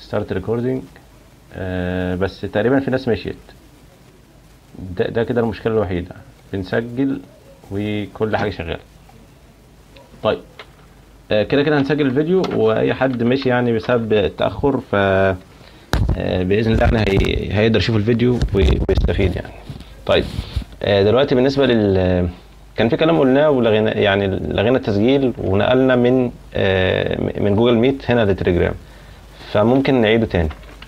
ستارت ريكوردينج بس تقريبا في ناس مشيت ده, ده كده المشكله الوحيده بنسجل وكل حاجه شغاله طيب آه، كده كده هنسجل الفيديو واي حد مشي يعني بسبب التاخر ف آه، باذن الله يعني هي... هيقدر يشوف الفيديو وي- ويستفيد يعني طيب آه، دلوقتي بالنسبه لل كان في كلام قلناه ولغينا يعني لغينا التسجيل ونقلنا من آه، من جوجل ميت هنا لتليجرام فممكن نعيده تاني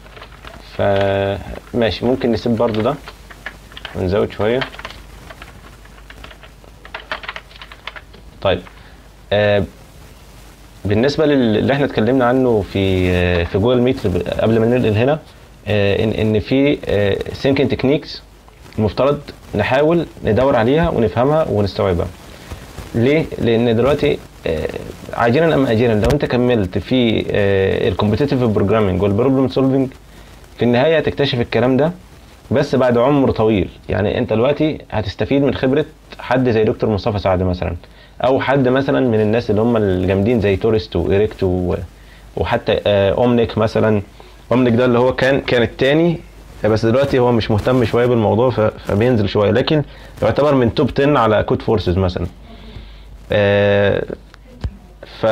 فماشي ممكن نسيب برضو ده ونزود شويه طيب آه بالنسبه للي احنا اتكلمنا عنه في آه في جوجل ميت قبل ما ننقل هنا آه ان ان في سينكينج تكنيكس المفترض نحاول ندور عليها ونفهمها ونستوعبها ليه لان دلوقتي آه، عاجلا ام اجلا لو انت كملت في الكومبتيتيف بروجرامنج والبروبلم سولفنج في النهايه هتكتشف الكلام ده بس بعد عمر طويل يعني انت دلوقتي هتستفيد من خبره حد زي دكتور مصطفى سعد مثلا او حد مثلا من الناس اللي هم الجامدين زي تورست وايريكت و- وحتى آه، اومنيك مثلا اومنيك ده اللي هو كان كان التاني بس دلوقتي هو مش مهتم شويه بالموضوع ف- فبينزل شويه لكن يعتبر من توب 10 على كود فورسز مثلا آه، ف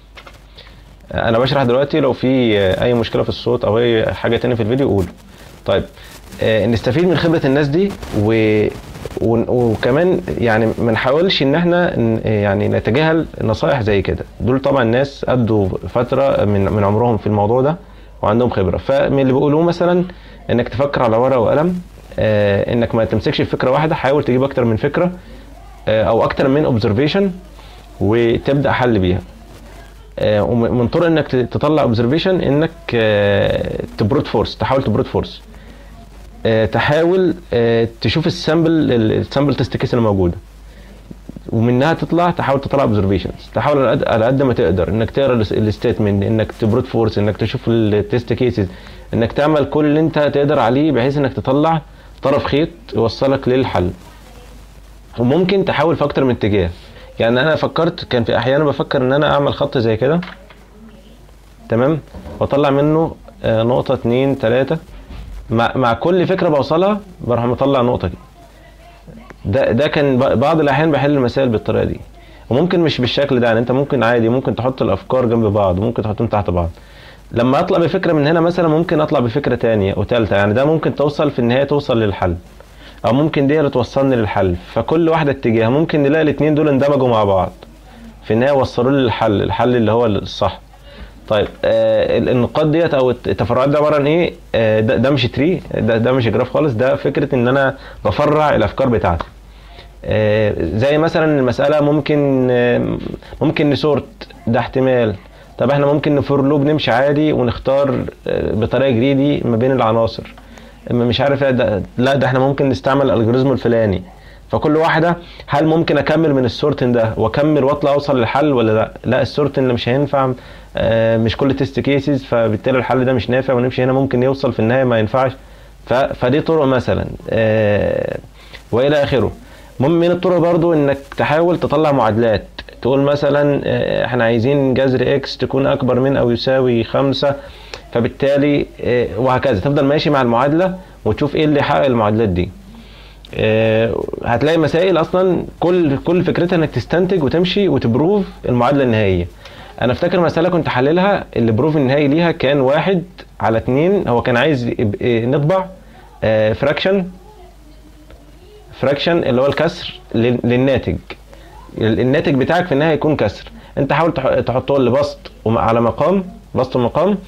انا بشرح دلوقتي لو في آه، اي مشكله في الصوت او اي حاجه تانية في الفيديو قول طيب آه، نستفيد من خبره الناس دي و... و... وكمان يعني ما نحاولش ان احنا ن- يعني نتجاهل نصائح زي كده دول طبعا ناس قضوا فتره من من عمرهم في الموضوع ده وعندهم خبره فمن اللي بيقولوه مثلا انك تفكر على ورقه وقلم آه، انك ما تمسكش في فكره واحده حاول تجيب اكتر من فكره آه، او اكتر من اوبزرفيشن وتبدا حل بيها آه، ومن طرق انك ت- تطلع اوبزرفيشن انك آه، تبروت فورس تحاول تبروت فورس آه، تحاول آه، تشوف السامبل السامبل تيست كيس اللي موجوده ومنها تطلع تحاول تطلع اوبزرفيشنز تحاول على قد على قد ما تقدر انك تقرا الستيتمنت انك تبروت فورس انك تشوف التيست كيسز انك تعمل كل اللي انت تقدر عليه بحيث انك تطلع طرف خيط يوصلك للحل وممكن تحاول في اكتر من اتجاه يعني انا فكرت كان في احيانا بفكر ان انا اعمل خط زي كده تمام واطلع منه آه، نقطة اتنين تلاتة مع مع كل فكرة بوصلها بروح مطلع نقطة كده ده ده كان ب- بعض الاحيان بحل المسائل بالطريقة دي وممكن مش بالشكل ده يعني انت ممكن عادي ممكن تحط الافكار جنب بعض ممكن تحطهم تحت بعض لما اطلع بفكرة من هنا مثلا ممكن اطلع بفكرة تانية وتالتة يعني ده ممكن توصل في النهاية توصل للحل او ممكن دي اللي توصلني للحل فكل واحدة اتجاه ممكن نلاقي الاتنين دول اندمجوا مع بعض في النهاية وصلوا لي للحل الحل اللي هو الصح طيب آه ال- النقاط ديت او الت- التفرعات دي عباره عن ايه آه ده, ده مش تري ده, ده مش جراف خالص ده فكره ان انا بفرع الافكار بتاعتي آه زي مثلا المساله ممكن آه ممكن نسورت ده احتمال طب احنا ممكن نفور لوب نمشي عادي ونختار آه بطريقه جريدي ما بين العناصر اما مش عارف ايه ده لا ده احنا ممكن نستعمل الالجوريزم الفلاني فكل واحده هل ممكن اكمل من السورتن ده واكمل واطلع اوصل للحل ولا لا لا السورتن اللي مش هينفع آه، مش كل تيست كيسز فبالتالي الحل ده مش نافع ونمشي هنا ممكن يوصل في النهايه ما ينفعش ف- فدي طرق مثلا آه، والى اخره المهم من الطرق برضو انك تحاول تطلع معادلات تقول مثلا آه، احنا عايزين جذر اكس تكون اكبر من او يساوي خمسة فبالتالي آه، وهكذا تفضل ماشي مع المعادله وتشوف ايه اللي يحقق المعادلات دي آه، هتلاقي مسائل اصلا كل كل فكرتها انك تستنتج وتمشي وتبروف المعادله النهائيه انا افتكر مساله كنت حللها اللي بروف النهائي ليها كان واحد على اتنين هو كان عايز يب- إيه، نطبع فراكشن فراكشن اللي هو الكسر لل- للناتج ال- الناتج بتاعك في النهايه يكون كسر انت حاول تح- تحطه لبسط وم- على مقام بسط ومقام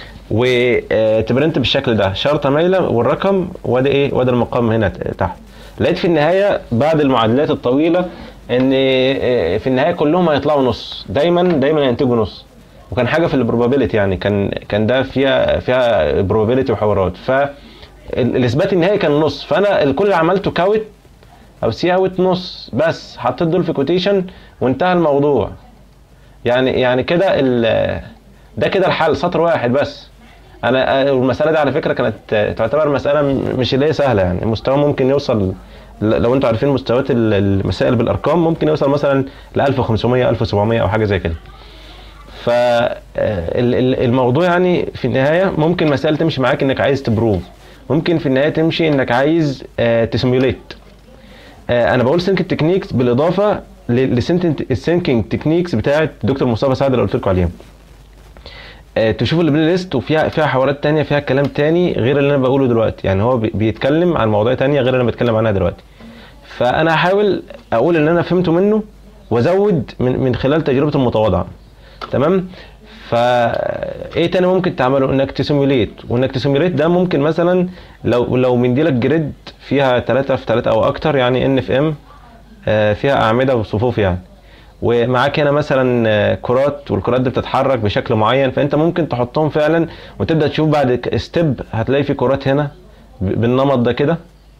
وتبرنت بالشكل ده شرطه مايله والرقم وادي ايه وادي المقام هنا ت- تحت لقيت في النهايه بعد المعادلات الطويله ان آه، في النهايه كلهم هيطلعوا نص دايما دايما ينتجوا نص وكان حاجه في البروبابيلتي يعني كان كان ده فيها فيها بروبابيلتي وحوارات ف ال- الاثبات النهائي كان نص فانا كل اللي عملته كاوت او سي اوت نص بس حطيت دول في كوتيشن وانتهى الموضوع يعني يعني كده ال- ده كده الحل سطر واحد بس انا المساله دي على فكره كانت تعتبر مساله م- مش اللي هي سهله يعني مستوى ممكن يوصل ل- لو انتوا عارفين مستويات ال- المسائل بالارقام ممكن يوصل مثلا ل 1500 1700 او حاجه زي كده فالموضوع يعني في النهايه ممكن مساله تمشي معاك انك عايز تبروف ممكن في النهايه تمشي انك عايز تسيميوليت انا بقول سينك تكنيكس بالاضافه للسينكينج تكنيكس بتاعت دكتور مصطفى سعد اللي قلت لكم عليها آه، تشوفوا البلاي ليست وفيها فيها حوارات تانية فيها كلام تاني غير اللي انا بقوله دلوقتي يعني هو بي- بيتكلم عن مواضيع تانية غير اللي انا بتكلم عنها دلوقتي فانا هحاول اقول اللي انا فهمته منه وازود من من خلال تجربه المتواضعه تمام فا ايه تاني ممكن تعمله انك تسيموليت وانك تسيموليت ده ممكن مثلا لو لو مديلك جريد فيها 3 في 3 او اكتر يعني ان في ام فيها اعمده وصفوف يعني ومعاك هنا مثلا آه، كرات والكرات دي بتتحرك بشكل معين فانت ممكن تحطهم فعلا وتبدا تشوف بعد ستيب هتلاقي في كرات هنا ب- بالنمط ده كده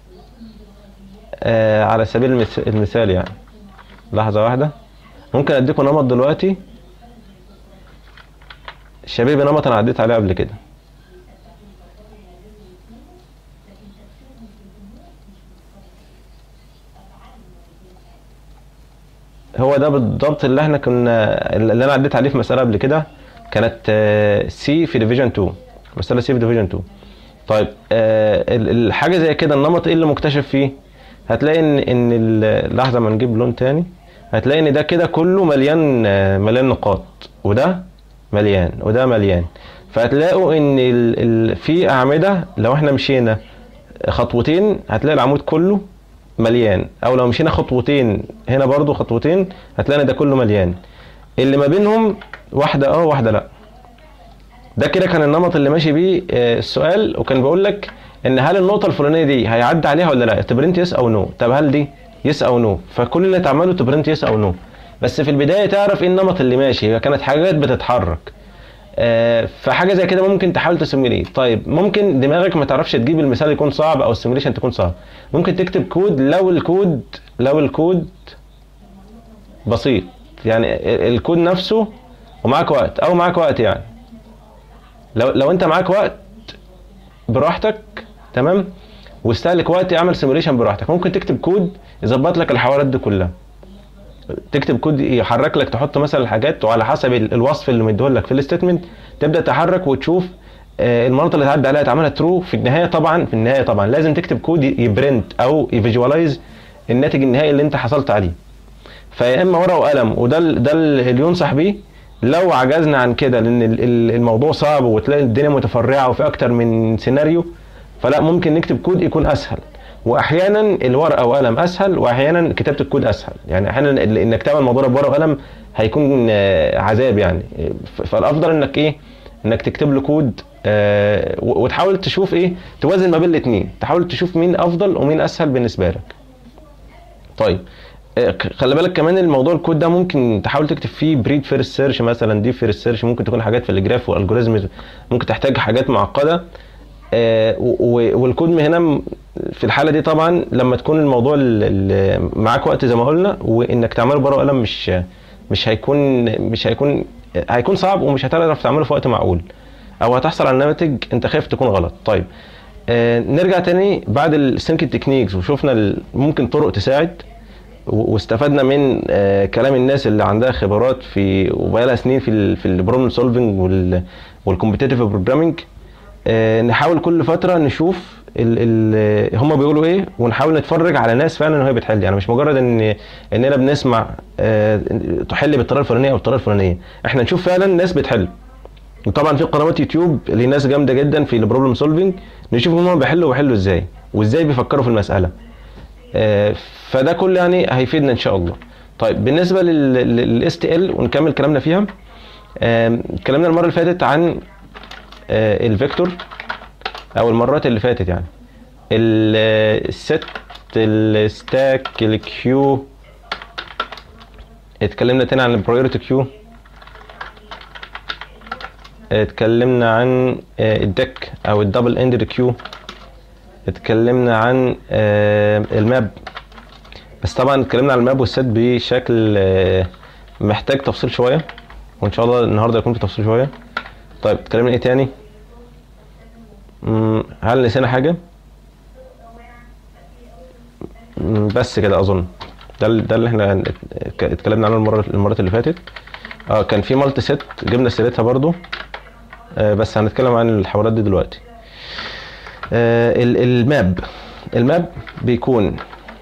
آه، على سبيل المث- المثال يعني لحظه واحده ممكن اديكم نمط دلوقتي شبيه بنمط انا عديت عليه قبل كده هو ده بالضبط اللي احنا كنا اللي انا عديت عليه في مساله قبل كده كانت سي في ديفيجن 2 مساله سي في ديفيجن 2 طيب آه، ال- الحاجه زي كده النمط ايه اللي مكتشف فيه هتلاقي ان ان ال- لحظه ما نجيب لون تاني هتلاقي ان ده كده كله مليان آه، مليان نقاط وده مليان وده مليان فهتلاقوا ان ال ال في اعمده لو احنا مشينا خطوتين هتلاقي العمود كله مليان او لو مشينا خطوتين هنا برضو خطوتين هتلاقي ان ده كله مليان اللي ما بينهم واحده اه واحده لا ده كده كان النمط اللي ماشي بيه آه، السؤال وكان بيقول لك ان هل النقطه الفلانيه دي هيعدي عليها ولا لا تبرنت يس او نو طب هل دي يس او نو فكل اللي تعمله تبرنت يس او نو بس في البدايه تعرف ايه النمط اللي ماشي هي كانت حاجات بتتحرك آه، فحاجه زي كده ممكن تحاول تسيميليت طيب ممكن دماغك ما تعرفش تجيب المثال يكون صعب او السيميليشن تكون صعب ممكن تكتب كود لو الكود لو الكود بسيط يعني ال- الكود نفسه ومعاك وقت او معاك وقت يعني لو لو انت معاك وقت براحتك تمام واستهلك وقت اعمل سيميليشن براحتك ممكن تكتب كود يظبط لك الحوارات دي كلها تكتب كود يحرك لك تحط مثلا الحاجات وعلى حسب ال- الوصف اللي مديهولك في الستيتمنت تبدا تحرك وتشوف آه، المناطق اللي تعدي عليها تعملها ترو في النهايه طبعا في النهايه طبعا لازم تكتب كود ي- يبرنت او يفيجوالايز الناتج النهائي اللي انت حصلت عليه فيا اما ورقه وقلم وده ال- ده اللي ينصح بيه لو عجزنا عن كده لان ال- ال- الموضوع صعب وتلاقي الدنيا متفرعه وفي اكتر من سيناريو فلا ممكن نكتب كود يكون اسهل واحيانا الورقه وقلم اسهل واحيانا كتابه الكود اسهل يعني احيانا ال- انك تعمل الموضوع ده بورقه وقلم هيكون آه، عذاب يعني ف- فالافضل انك ايه انك تكتب له كود آه، و- وتحاول تشوف ايه توازن ما بين الاثنين تحاول تشوف مين افضل ومين اسهل بالنسبه لك طيب آه، ك- خلي بالك كمان الموضوع الكود ده ممكن تحاول تكتب فيه بريد فيرست سيرش مثلا دي فيرست سيرش ممكن تكون حاجات في الجراف والالجوريزم ممكن تحتاج حاجات معقده آه، و- و- والكود من هنا م- في الحاله دي طبعا لما تكون الموضوع ال- ال- معاك وقت زي ما قلنا وانك تعمله بورقه وقلم مش مش هيكون مش هيكون هيكون صعب ومش هتعرف تعمله في وقت معقول او هتحصل على نماذج انت خايف تكون غلط طيب آه، نرجع تاني بعد السينك تكنيكس وشفنا ال- ممكن طرق تساعد و- واستفدنا من آه، كلام الناس اللي عندها خبرات في وبقالها سنين في ال في البروبلم سولفنج والكومبتيتيف بروجرامنج نحاول كل فتره نشوف ال ال هم بيقولوا ايه ونحاول نتفرج على ناس فعلا وهي بتحل يعني مش مجرد ان اننا بنسمع آه، تحل بالطريقه الفلانيه او الطريقه الفلانيه احنا نشوف فعلا ناس بتحل وطبعا في قنوات يوتيوب لناس جامده جدا في البروبلم سولفنج نشوف هم بيحلوا وبيحلوا ازاي وازاي بيفكروا في المساله آه، فده كله يعني هيفيدنا ان شاء الله طيب بالنسبه للاس تي ال ونكمل كلامنا فيها آم، اتكلمنا المره اللي فاتت عن آه، الفيكتور او المرات اللي فاتت يعني ال- الست الستاك الكيو اتكلمنا تاني عن البرايورتي كيو اتكلمنا عن آه، الدك او الدبل اندد كيو اتكلمنا عن آه، الماب بس طبعا اتكلمنا عن الماب والست بشكل آه، محتاج تفصيل شويه وان شاء الله النهارده يكون في تفصيل شويه طيب اتكلمنا ايه تاني مم، هل نسينا حاجه مم، بس كده اظن ده ال- ده اللي احنا ات- اتكلمنا عنه المره المرات اللي فاتت اه كان في مالتي سيت جبنا سيرتها برضو آه بس هنتكلم عن الحوارات دي دلوقتي آه ال- الماب الماب بيكون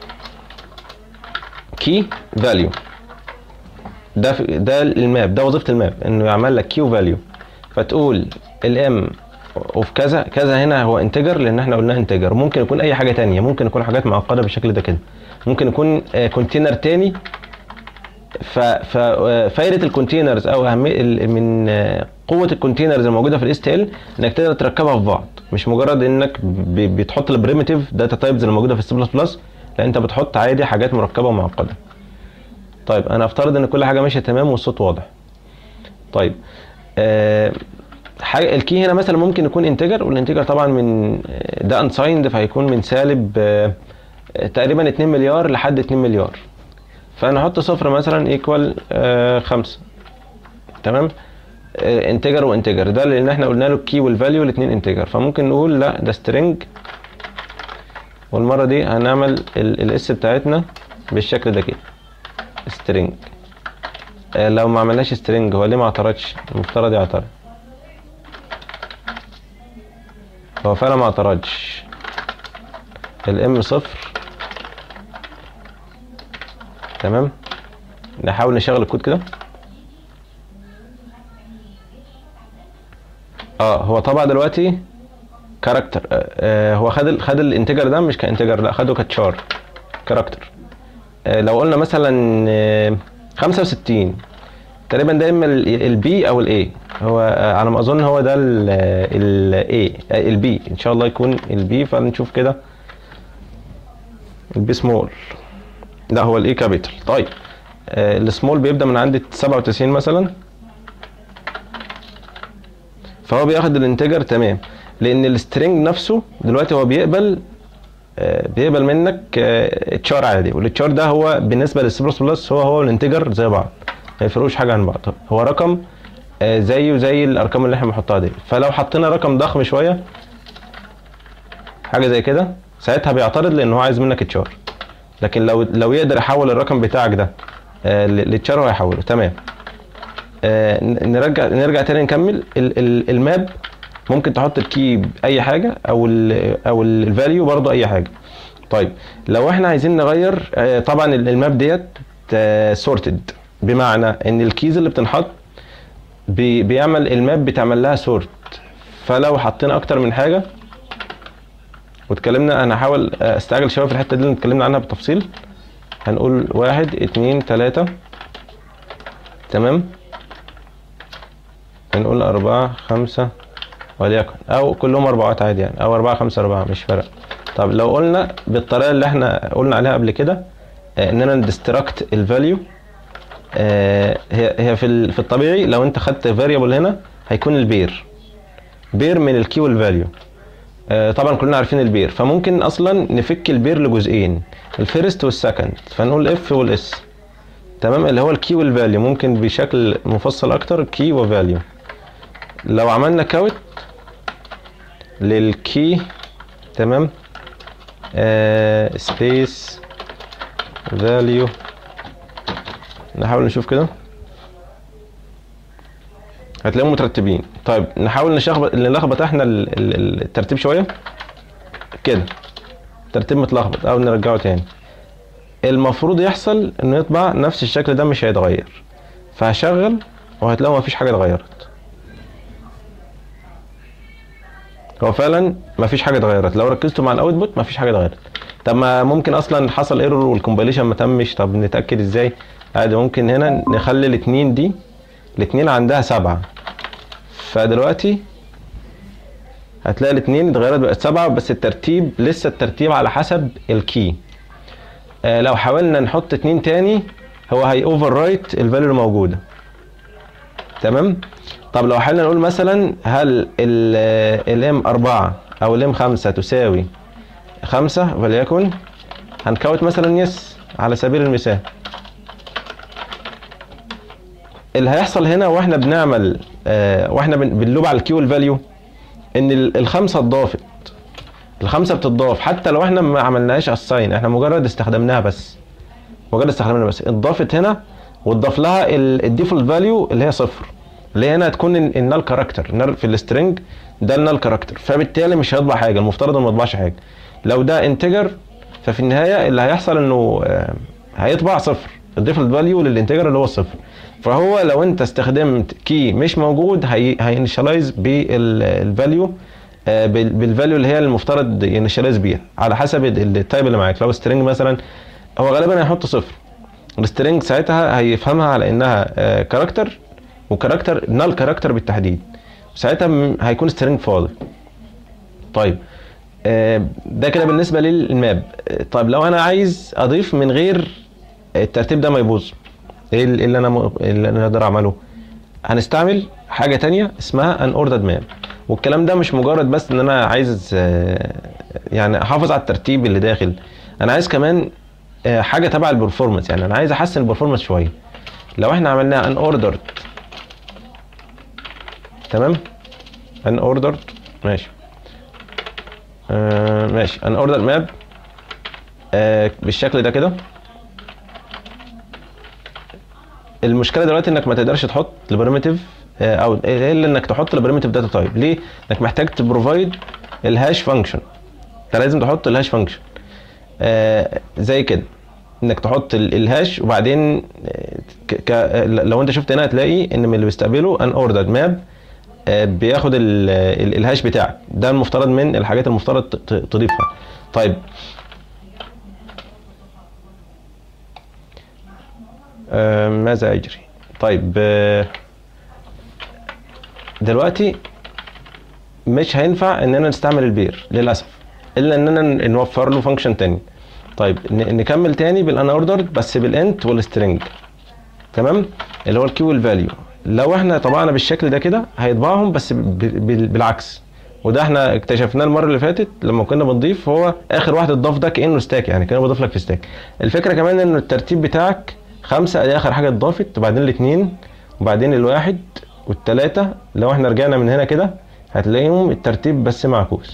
كي فاليو ده في- ده الماب ده وظيفه الماب انه يعمل لك كي وفاليو فتقول الام وفي كذا كذا هنا هو انتجر لان احنا قلنا انتجر ممكن يكون اي حاجه تانية ممكن يكون حاجات معقده بالشكل ده كده ممكن يكون كونتينر تاني ف- ففايده الكونتينرز او اهميه ال- من آه، قوه الكونتينرز الموجوده في الاس تي ال انك تقدر تركبها في بعض مش مجرد انك ب- بتحط البريمتيف داتا تايبز اللي موجوده في السي بلس بلس لا انت بتحط عادي حاجات مركبه ومعقده طيب انا افترض ان كل حاجه ماشيه تمام والصوت واضح طيب آه حاجه الكي هنا مثلا ممكن يكون انتجر والانتجر طبعا من آه، ده انسايند فهيكون من سالب آه، آه، تقريبا 2 مليار لحد 2 مليار فانا احط صفر مثلا ايكوال خمسة تمام انتجر وانتجر ده لان احنا قلنا له الكي والفاليو الاثنين انتجر فممكن نقول لا ده سترينج والمره دي هنعمل الاس بتاعتنا بالشكل ده كده سترينج لو ما عملناش سترينج هو ليه ما اعترضش المفترض يعترض هو فعلا ما اعترضش الام صفر تمام نحاول نشغل الكود كده اه هو طبع دلوقتي كاركتر آه آه، هو خد ال- خد الانتجر ده مش كانتجر لا خده كتشار كاركتر آه لو قلنا مثلا آه 65 تقريبا ده اما البي او الاي هو آه، على ما اظن هو ده الاي البي ان شاء الله يكون البي فنشوف كده البي سمول لا هو الاي كابيتال طيب آه السمول بيبدا من عند 97 مثلا فهو بياخد الانتجر تمام لان السترينج نفسه دلوقتي هو بيقبل آه، بيقبل منك تشار عادي والتشار ده هو بالنسبه للسي بلس بلس هو هو الانتجر زي بعض ما يفرقوش حاجه عن بعض هو رقم آه، زيه زي الارقام اللي احنا بنحطها دي فلو حطينا رقم ضخم شويه حاجه زي كده ساعتها بيعترض لان هو عايز منك تشار لكن لو لو يقدر يحول الرقم بتاعك ده آه، ل- لتشار هو هيحوله تمام آه، ن- نرجع نرجع تاني نكمل ال- ال- الماب ممكن تحط الكي باي حاجه او ال او الفاليو برضو اي حاجه طيب لو احنا عايزين نغير آه، طبعا ال- الماب ديت سورتد بمعنى ان الكيز اللي بتنحط بي- بيعمل الماب بتعمل لها سورت فلو حطينا اكتر من حاجه واتكلمنا انا هحاول استعجل شويه في الحته دي اللي اتكلمنا عنها بالتفصيل هنقول واحد اتنين تلاتة تمام هنقول أربعة خمسة وليكن أو كلهم أربعات عادي يعني أو أربعة خمسة أربعة مش فارق طب لو قلنا بالطريقة اللي احنا قلنا عليها قبل كده آه، إننا ندستراكت الفاليو هي هي في ال- في الطبيعي لو أنت خدت فاريبل هنا هيكون البير بير من الكي والفاليو آه، طبعا كلنا عارفين البير فممكن اصلا نفك البير لجزئين الفيرست والسكند فنقول اف والاس تمام اللي هو الكي والفاليو ممكن بشكل مفصل اكتر كي وفاليو لو عملنا كاوت للكي تمام آه سبيس فاليو نحاول نشوف كده هتلاقيهم مترتبين طيب نحاول نشخبط نلخبط احنا ال- ال- الترتيب شويه كده ترتيب متلخبط او نرجعه تاني المفروض يحصل انه يطبع نفس الشكل ده مش هيتغير فهشغل وهتلاقوا مفيش حاجه اتغيرت هو فعلا مفيش حاجه اتغيرت لو ركزتوا مع الاوتبوت مفيش حاجه اتغيرت طب ما ممكن اصلا حصل ايرور والكومبيليشن ما تمش طب نتاكد ازاي عادي ممكن هنا نخلي الاتنين دي الاتنين عندها سبعة فدلوقتي هتلاقي الاتنين اتغيرت بقت سبعة بس الترتيب لسه الترتيب على حسب الكي آه لو حاولنا نحط اتنين تاني هو هي اوفر رايت الفاليو الموجودة تمام طب لو حاولنا نقول مثلا هل الام أربعة او الام خمسة تساوي خمسة وليكن هنكوت مثلا يس على سبيل المثال اللي هيحصل هنا واحنا بنعمل آه واحنا بن- بنلوب على الكيو والفاليو ان ال- الخمسه اتضافت الخمسه بتضاف حتى لو احنا ما عملناهاش اساين احنا مجرد استخدمناها بس مجرد استخدمناها بس اتضافت هنا وتضاف لها الديفولت فاليو اللي هي صفر اللي هي هنا هتكون النال كاركتر في السترنج ده النال كاركتر فبالتالي مش هيطبع حاجه المفترض انه ما يطبعش حاجه لو ده انتجر ففي النهايه اللي هيحصل انه آه، هيطبع صفر الديفولت فاليو للانتجر اللي هو الصفر فهو لو انت استخدمت كي مش موجود هي هينشلايز بالفاليو بالفاليو اللي هي المفترض ينشلايز بيها على حسب التايب اللي معاك لو سترينج مثلا هو غالبا هيحط صفر السترينج ساعتها هيفهمها على انها كاركتر وكاركتر نال كاركتر بالتحديد ساعتها م- هيكون سترينج فاضي طيب آه، ده كده بالنسبه للماب آه، طيب لو انا عايز اضيف من غير الترتيب ده ما يبوظ ايه ال- اللي انا م- اللي انا اقدر اعمله هنستعمل حاجه تانية اسمها ان اوردرد ماب والكلام ده مش مجرد بس ان انا عايز آه، يعني احافظ على الترتيب اللي داخل انا عايز كمان آه، حاجه تبع البرفورمانس يعني انا عايز احسن البرفورمانس شويه لو احنا عملناها ان اوردرد تمام ان اوردرد ماشي آه ماشي ان اوردر ماب آه بالشكل ده كده المشكله دلوقتي انك ما تقدرش تحط البريمتيف آه او الا انك تحط البريمتيف داتا تايب ليه انك محتاج تبروفايد الهاش فانكشن انت لازم تحط الهاش فانكشن آه زي كده انك تحط ال- الهاش وبعدين آه، ك... ك... لو انت شفت هنا هتلاقي ان من اللي بيستقبله ان اوردر ماب آه، بياخد ال- ال- الهاش بتاعك ده المفترض من الحاجات المفترض ت- ت- تضيفها طيب آه، ماذا يجري طيب آه، دلوقتي مش هينفع اننا نستعمل البير للاسف الا اننا ن- نوفر له فانكشن تاني طيب ن- نكمل تاني بالان اوردر بس بالانت والسترنج تمام اللي هو الكيو والفاليو لو احنا طبعنا بالشكل ده كده هيطبعهم بس ب- ب- بالعكس وده احنا اكتشفناه المره اللي فاتت لما كنا بنضيف هو اخر واحد اتضاف ده كانه ستاك يعني كانه بيضيف لك في ستاك الفكره كمان ان الترتيب بتاعك خمسه ادي اخر حاجه اتضافت وبعدين الاثنين وبعدين الواحد والثلاثه لو احنا رجعنا من هنا كده هتلاقيهم الترتيب بس معكوس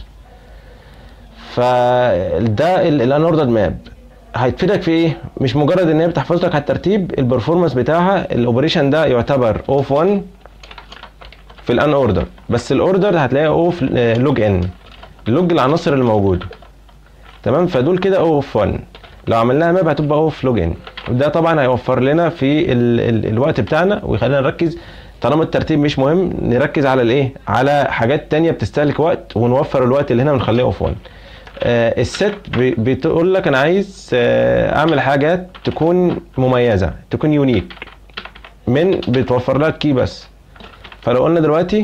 فده الان اوردر ماب هيتفيدك في ايه؟ مش مجرد ان هي بتحفظ لك على الترتيب البرفورمانس بتاعها الاوبريشن ده يعتبر اوف 1 في الان اوردر بس الاوردر هتلاقيه اوف لوج ان لوج العناصر اللي موجوده تمام فدول كده اوف 1 لو عملناها ماب هتبقى اوف لوج ان وده طبعا هيوفر لنا في ال ال الوقت بتاعنا ويخلينا نركز طالما الترتيب مش مهم نركز على الايه على حاجات تانية بتستهلك وقت ونوفر الوقت اللي هنا ونخليه اوف 1 آه، الست بي- بتقول لك انا عايز آه، اعمل حاجات تكون مميزه تكون يونيك من بتوفر لك كي بس فلو قلنا دلوقتي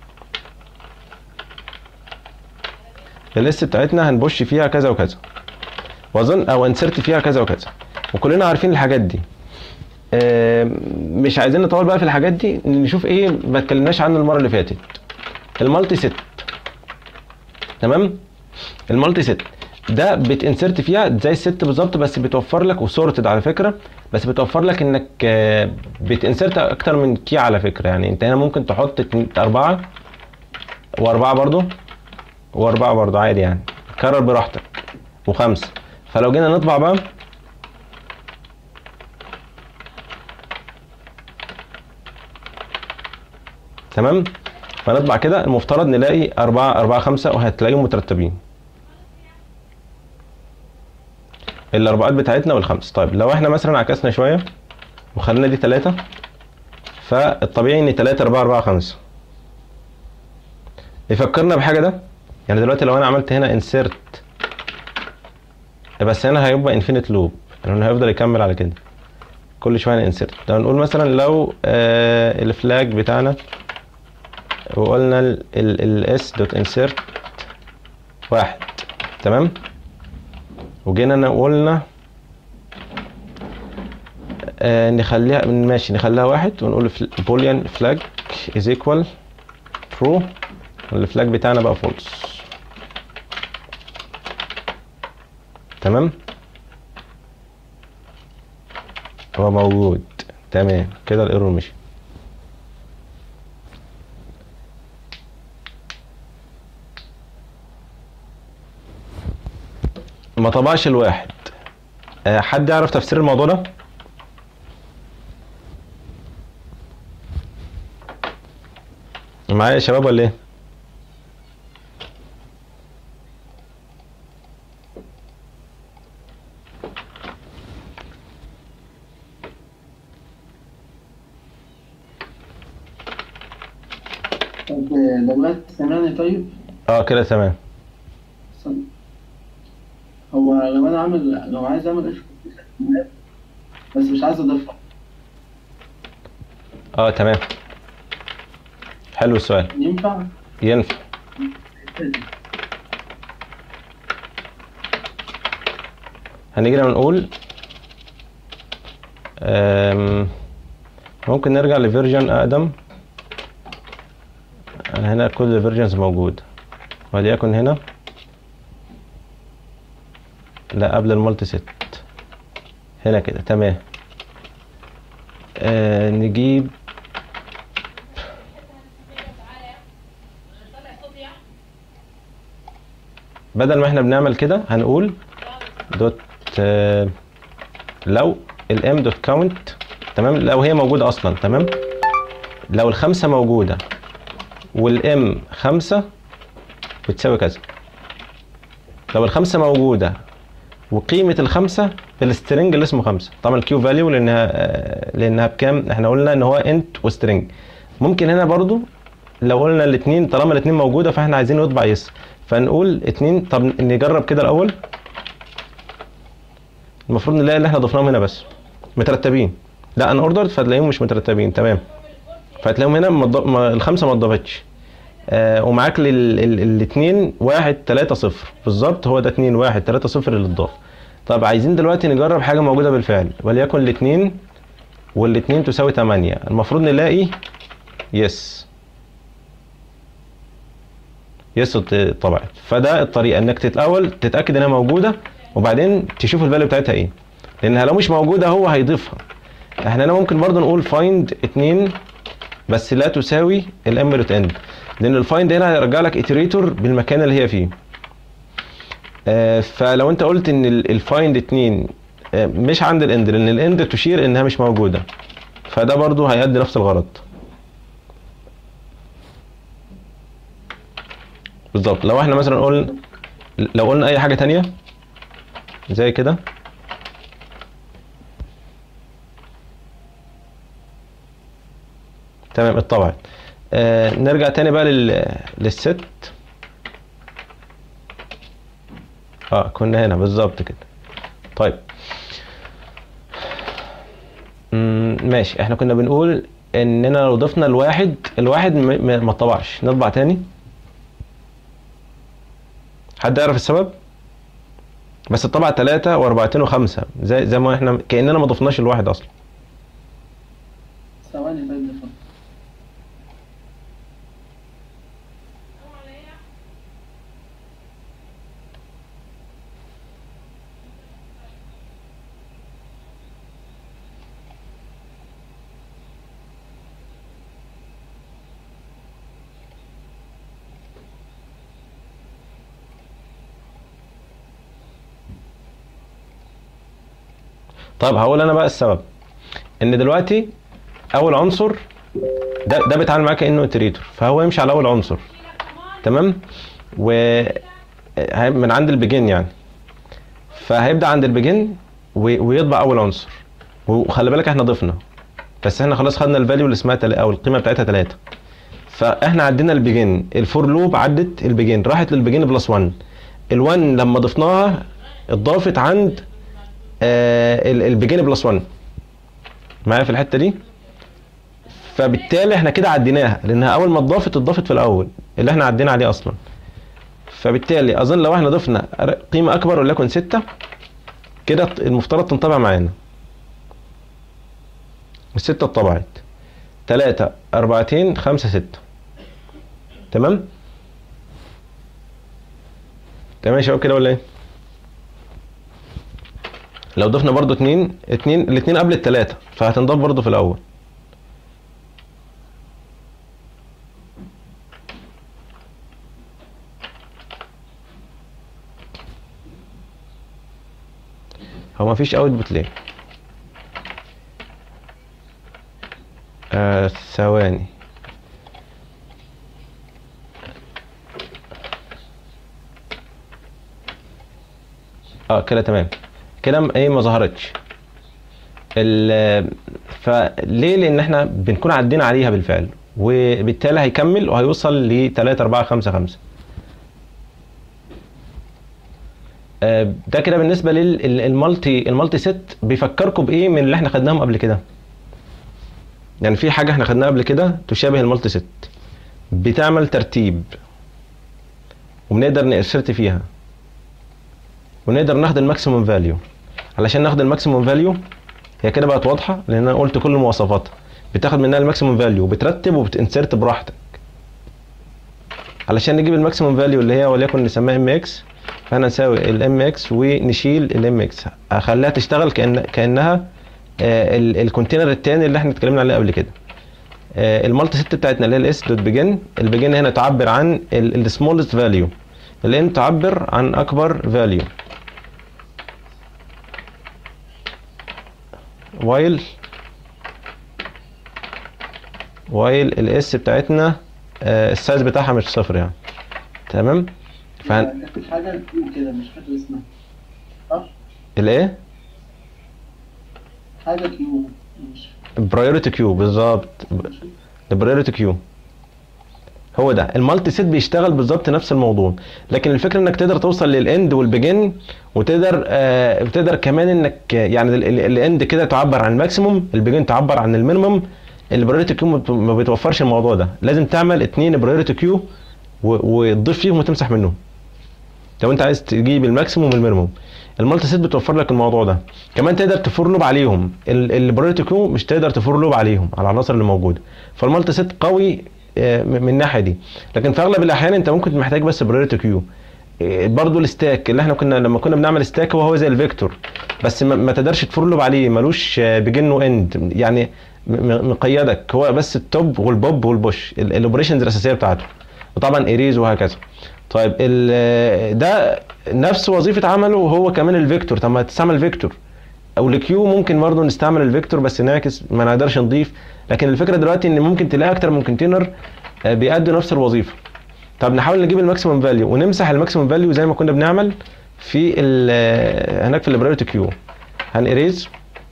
الليست بتاعتنا هنبش فيها كذا وكذا واظن او انسرت فيها كذا وكذا وكلنا عارفين الحاجات دي آه، مش عايزين نطول بقى في الحاجات دي نشوف ايه ما اتكلمناش عنه المره اللي فاتت المالتي ست تمام المالتي ست ده بتنسرت فيها زي الست بالظبط بس بتوفر لك وسورتد على فكره بس بتوفر لك انك آه، بتنسرت اكتر من كي على فكره يعني انت هنا ممكن تحط اتنين- اربعه واربعه برضو واربعه برضو عادي يعني كرر براحتك وخمسه فلو جينا نطبع بقى تمام فنطبع كده المفترض نلاقي أربعة أربعة خمسة وهتلاقيهم مترتبين الأربعات بتاعتنا والخمس طيب لو احنا مثلا عكسنا شوية وخلينا دي تلاتة فالطبيعي ان تلاتة أربعة أربعة خمسة يفكرنا بحاجة ده يعني دلوقتي لو أنا عملت هنا insert بس هنا هيبقى infinite loop لأنه هيفضل يكمل على كده كل شوية insert لو نقول مثلا لو آه الفلاج بتاعنا وقلنا ال ال s دوت insert واحد تمام وجينا نا- قلنا آه نخليها ماشي نخليها واحد ونقول بوليان فلاج از ايكوال true والفلاج بتاعنا بقى فولس تمام هو موجود تمام كده الايرور مشي ما طبعش الواحد آه، حد يعرف تفسير الموضوع ده معايا يا شباب ولا ايه طب دلوقتي سامعني طيب؟ اه كده تمام استنى. هو لو انا عامل لو عايز اعمل اف بس مش عايز اضيفها اه تمام حلو السؤال ينفع؟ ينفع هنيجي لما نقول أم، ممكن نرجع لفيرجن اقدم أنا هنا كل الفيرجنز موجود وليكن هنا لا قبل المالتي ست هنا كده تمام آه نجيب بدل ما احنا بنعمل كده هنقول دوت آه، لو الام دوت كاونت تمام لو هي موجوده اصلا تمام لو الخمسه موجوده والام خمسة بتساوي كذا لو الخمسة موجودة وقيمة الخمسة بالسترنج اللي اسمه خمسة طبعا الكيو فاليو لانها آه، لانها بكام احنا قلنا ان هو انت وسترنج ممكن هنا برضو لو قلنا الاثنين طالما الاثنين موجودة فاحنا عايزين نطبع يس فنقول اتنين طب نجرب كده الاول المفروض نلاقي اللي احنا ضفناهم هنا بس مترتبين لا ان اوردر فتلاقيهم مش مترتبين تمام فهتلاقيهم هنا مض... ما الخمسه ما اتضافتش آه ومعاك الاثنين واحد تلاتة صفر بالظبط هو ده اتنين واحد تلاتة صفر اللي اتضاف طب عايزين دلوقتي نجرب حاجه موجوده بالفعل وليكن الاثنين والاثنين تساوي 8 المفروض نلاقي يس يس طبعا فده الطريقه انك الاول تتاكد انها موجوده وبعدين تشوف الفاليو بتاعتها ايه لانها لو مش موجوده هو هيضيفها احنا هنا ممكن برضه نقول فايند 2 بس لا تساوي الام روت اند لان الفايند هنا هيرجع لك اتريتور بالمكان اللي هي فيه آه فلو انت قلت ان الفايند 2 آه مش عند الاند لان الاند تشير انها مش موجوده فده برضه هيأدي نفس الغرض بالظبط لو احنا مثلا قلنا لو قلنا اي حاجه تانية زي كده تمام اتطبعت آه نرجع تاني بقى لل... للست اه كنا هنا بالظبط كده طيب مم، ماشي احنا كنا بنقول اننا لو ضفنا الواحد الواحد م... م... ما اتطبعش نطبع تاني حد يعرف السبب بس الطبعة تلاتة واربعتين وخمسة زي زي ما احنا كأننا ما ضفناش الواحد اصلا ثواني طيب اتفضل طيب هقول انا بقى السبب ان دلوقتي اول عنصر ده ده بيتعامل معاه كانه اتريتور فهو يمشي على اول عنصر تمام و هي- من عند البيجن يعني فهيبدا عند البيجن و- ويطبع اول عنصر وخلي بالك احنا ضفنا بس احنا خلاص خدنا الفاليو اللي اسمها تل... او القيمه بتاعتها 3 فاحنا عدينا البيجن الفور لوب عدت البيجن راحت للبيجن بلس 1 ال1 لما ضفناها اتضافت عند آه ال- البيجن بلس 1 معايا في الحته دي فبالتالي احنا كده عديناها لانها اول ما اتضافت اتضافت في الاول اللي احنا عدينا عليه اصلا فبالتالي اظن لو احنا ضفنا قيمه اكبر وليكن 6 كده المفترض تنطبع معانا الستة اتطبعت تلاتة أربعتين خمسة ستة تمام تمام يا شباب كده ولا ايه لو ضفنا برضو اتنين اتنين الاتنين قبل التلاتة فهتنضاف برضو في الأول هو مفيش اوتبوت ليه آه ثواني اه كده تمام كده م- ايه ما ظهرتش ال فليه لان احنا بنكون عدينا عليها بالفعل وبالتالي هيكمل وهيوصل ل 3 4 5 5 آه، ده كده بالنسبه للمالتي المالتي ست بيفكركم بايه من اللي احنا خدناهم قبل كده يعني في حاجه احنا خدناها قبل كده تشابه المالتي ست بتعمل ترتيب وبنقدر نأسرت فيها ونقدر ناخد الماكسيموم فاليو علشان ناخد الماكسيموم فاليو هي كده بقت واضحه لان انا قلت كل مواصفاتها بتاخد منها الماكسيموم فاليو وبترتب وبتنسرت براحتك علشان نجيب الماكسيموم فاليو اللي هي وليكن نسميها ام اكس فانا نساوي الام اكس ونشيل الام اكس اخليها تشتغل كأن كانها آه، ال- الكونتينر الثاني اللي احنا اتكلمنا عليه قبل كده آه، المالتي ست بتاعتنا اللي هي الاس دوت بيجن البيجن هنا تعبر عن السمولست فاليو الام تعبر عن اكبر فاليو وايل وايل الاس بتاعتنا آه، السايز بتاعها مش صفر يعني تمام فهن... كانت حاجه كيو كده مش فاكر اسمها صح؟ الايه حاجه كيو مش برايورتي كيو بالظبط ماشي البرايورتي كيو هو ده المالتي سيت بيشتغل بالظبط نفس الموضوع لكن الفكره انك تقدر توصل للاند والبيجن وتقدر آه وتقدر كمان انك آه، يعني ال- ال- الاند كده تعبر عن الماكسيموم البيجن تعبر عن المينيموم البرايورتي كيو ما بت- ما بيتوفرش الموضوع ده لازم تعمل اتنين برايورتي كيو وتضيف فيهم وتمسح منهم لو انت عايز تجيب الماكسيموم والمينيموم المالتي سيت بتوفر لك الموضوع ده كمان تقدر تفور لوب عليهم البرايورتي كيو مش تقدر تفور لوب عليهم على العناصر اللي موجوده فالمالتي سيت قوي آه، م- من الناحيه دي لكن في اغلب الاحيان انت ممكن محتاج بس برايورتي كيو برضه الستاك اللي احنا كنا لما كنا بنعمل ستاك هو هو زي الفيكتور بس ما, ما تقدرش تفور لوب عليه ملوش بيجن واند يعني م- م- مقيدك هو بس التوب والبوب والبوش الاوبريشنز الاساسيه بتاعته وطبعا اريز وهكذا طيب ال- ده نفس وظيفه عمله هو كمان الفيكتور طب ما تستعمل فيكتور او الكيو ممكن برضه نستعمل الفيكتور بس نعكس ما نقدرش نضيف لكن الفكره دلوقتي ان ممكن تلاقي اكتر من كونتينر آه، بيأدوا نفس الوظيفه طب نحاول نجيب الماكسيمم فاليو ونمسح الماكسيمم فاليو زي ما كنا بنعمل في ال- آه، هناك في البرايورتي كيو هنريز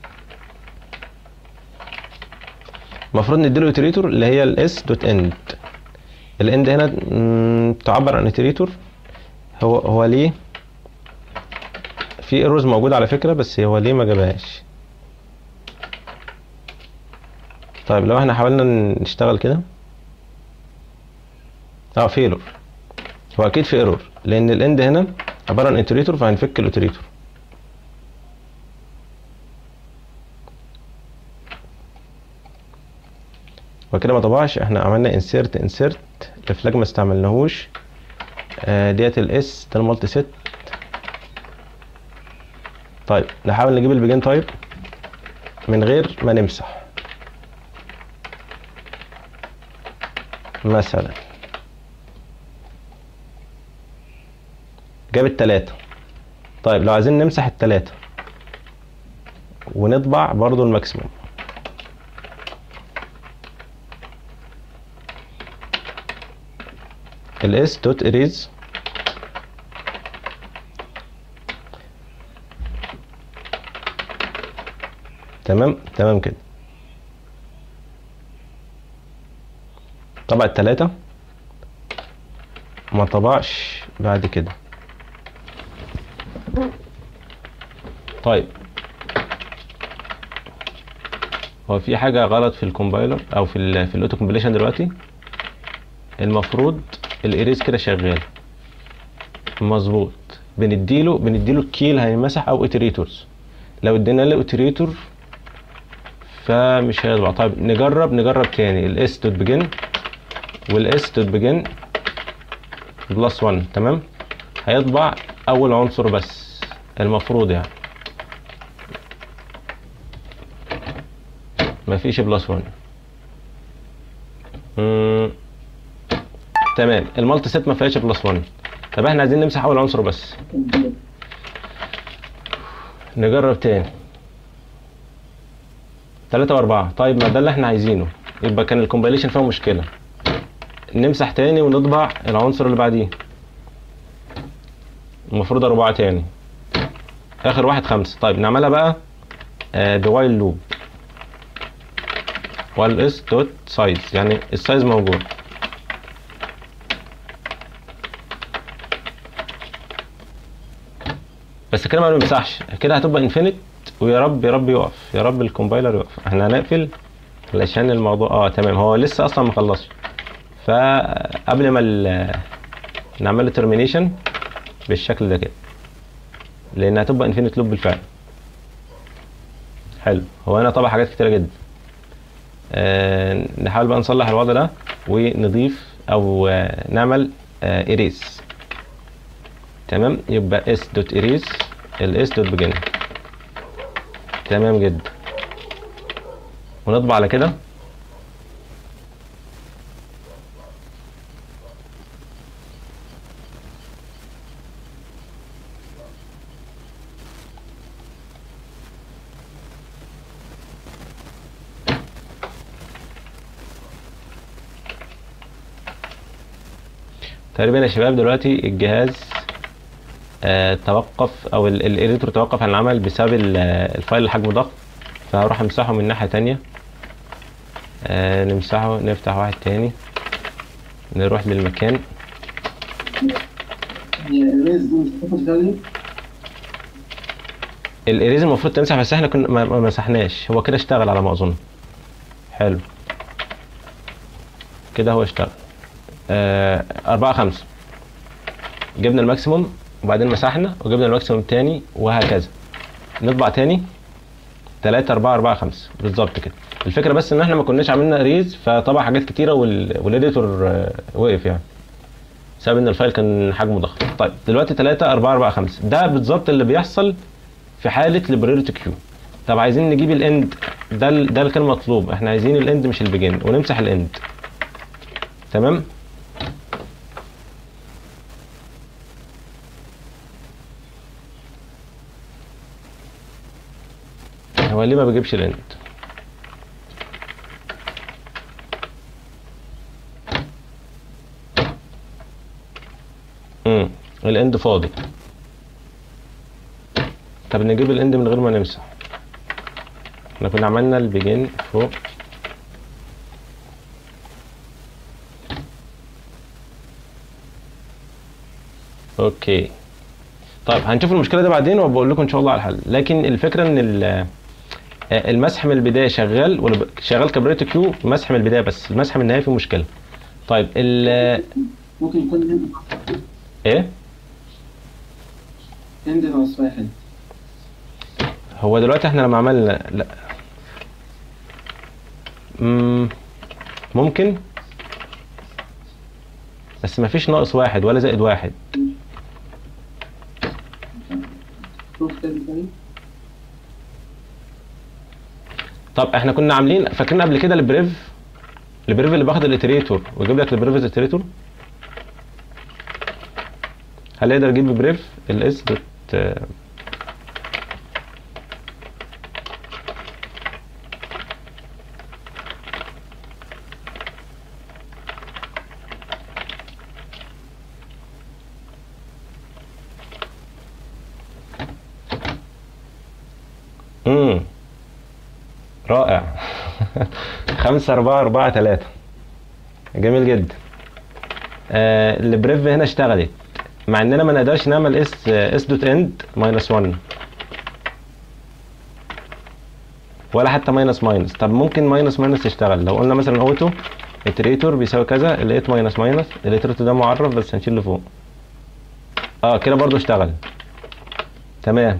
المفروض نديله اتريتور اللي هي الاس دوت اند الاند هنا مم، تعبر عن اتريتور هو هو ليه في ايروز موجود على فكره بس هو ليه ما جابهاش طيب لو احنا حاولنا نشتغل كده اه فيلور هو اكيد في ايرور لان الاند هنا عباره عن اتريتور فهنفك الاتريتور وكده ما طبعش احنا عملنا انسيرت انسيرت الفلاج ما استعملناهوش آه ديت الاس ده المالتي سيت طيب نحاول نجيب البيجن تايب من غير ما نمسح مثلا جاب التلاتة طيب لو عايزين نمسح التلاتة ونطبع برضو الماكسيموم الاس دوت اريز تمام تمام كده طبع التلاتة ما طبعش بعد كده طيب هو في حاجة غلط في الكومبايلر او في ال في الاوتو كومبيليشن دلوقتي المفروض الاريز كده شغال مظبوط بنديله بنديله الكي اللي هيمسح او اتريتورز لو ادينا له اتريتور فمش هيطبع طيب نجرب نجرب تاني الاس دوت بيجن والاس دوت بيجن بلس 1 تمام هيطبع اول عنصر بس المفروض يعني مفيش بلس 1 مم. تمام المالتي سيت ما فيهاش بلس 1 طب احنا عايزين نمسح اول عنصر بس نجرب تاني تلاتة وأربعة طيب ما ده اللي احنا عايزينه يبقى كان الكومبايليشن فيها مشكلة نمسح تاني ونطبع العنصر اللي بعديه المفروض أربعة تاني اخر واحد خمسة طيب نعملها بقى آه بوايل لوب وايل اس دوت سايز يعني السايز موجود بس كده ما بنمسحش كده هتبقى انفينيت ويا رب يا رب يقف يا رب الكومبايلر يقف احنا هنقفل علشان الموضوع اه تمام هو لسه اصلا ما خلصش فقبل ما ال- نعمل له ترمينيشن بالشكل ده كده لان هتبقى انفينيت لوب بالفعل حلو هو هنا طبعا حاجات كتيره جدا آه نحاول بقى نصلح الوضع ده ونضيف او آه نعمل اريس تمام يبقى اس دوت اريس الاس دوت بيجن تمام جدا ونطبع على كده تقريبا يا شباب دلوقتي الجهاز آه توقف او ال- الاديتور توقف عن العمل بسبب ال- الفايل اللي حجمه ضخم فهروح امسحه من ناحية تانية آه نمسحه نفتح واحد تاني نروح للمكان هي الريز دي مش هتاخد فاليو الاريز المفروض تمسح بس احنا كنا ما ما مسحناش هو كده اشتغل على ما اظن حلو كده هو اشتغل آه أربعة خمسة جبنا الماكسيموم وبعدين مسحنا وجبنا الماكسيموم تاني وهكذا نطبع تاني تلاتة أربعة أربعة خمسة بالظبط كده الفكرة بس إن احنا ما كناش عاملين ريز فطبع حاجات كتيرة وال... والإديتور آه، وقف يعني بسبب إن الفايل كان حجمه ضخم طيب دلوقتي تلاتة أربعة أربعة خمسة ده بالظبط اللي بيحصل في حالة البريورتي كيو طب عايزين نجيب الاند ده ال- ده اللي كان مطلوب احنا عايزين الاند مش البيجن ونمسح الاند تمام هو ليه ما بيجيبش الاند امم الاند فاضي طب نجيب الاند من غير ما نمسح احنا كنا عملنا البيجن فوق اوكي طيب هنشوف المشكله دي بعدين وبقول لكم ان شاء الله على الحل لكن الفكره ان ال- آه، المسح من البدايه شغال ولا ب- شغال كبريت كيو مسح من البدايه بس المسح من النهايه فيه مشكله طيب ال ممكن يكون هند ايه هند ناقص واحد هو دلوقتي احنا لما عملنا لا مم، ممكن بس ما فيش ناقص واحد ولا زائد واحد شوف كده تاني طب احنا كنا عاملين فاكرين قبل كده البريف البريف اللي باخد الاتريتور ويجيب لك البريف الاتريتور هل يقدر يجيب بريف الاس دوت آه، امم رائع خمسة أربعة أربعة تلاتة جميل جدا آه البريف هنا اشتغلت مع اننا ما نقدرش نعمل اس اس دوت اند ماينس 1 ولا حتى ماينس ماينس طب ممكن ماينس ماينس تشتغل لو قلنا مثلا اوتو اتريتور بيساوي كذا لقيت ماينس ماينس الاتريتور ده معرف بس هنشيل لفوق اه كده برضو اشتغل تمام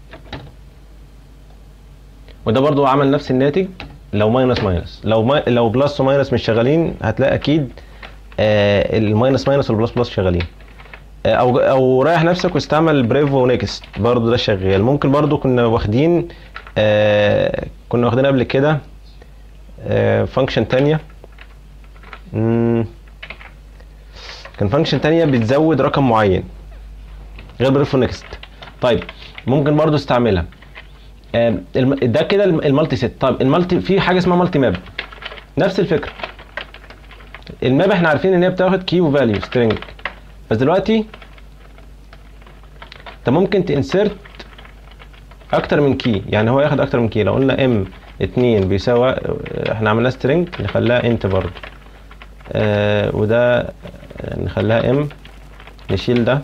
وده برضو عمل نفس الناتج لو ماينس ماينس لو ما لو بلس وماينس مش شغالين هتلاقي اكيد آه الماينس ماينس والبلس بلس شغالين آه او او ريح نفسك واستعمل بريف ونيكست برضو ده شغال ممكن برضو كنا واخدين آه كنا واخدين قبل كده آه فانكشن تانية مم، كان فانكشن تانية بتزود رقم معين غير بريف ونيكست طيب ممكن برضو استعملها آم، الم- ده كده الم- المالتي سيت طيب المالتي في حاجه اسمها مالتي ماب نفس الفكره الماب احنا عارفين ان هي بتاخد كي وفاليو سترينج بس دلوقتي انت ممكن تنسرت اكتر من كي يعني هو ياخد اكتر من كي لو قلنا ام 2 بيساوي احنا عملناه سترينج نخليها انت برضه آه وده نخليها ام نشيل ده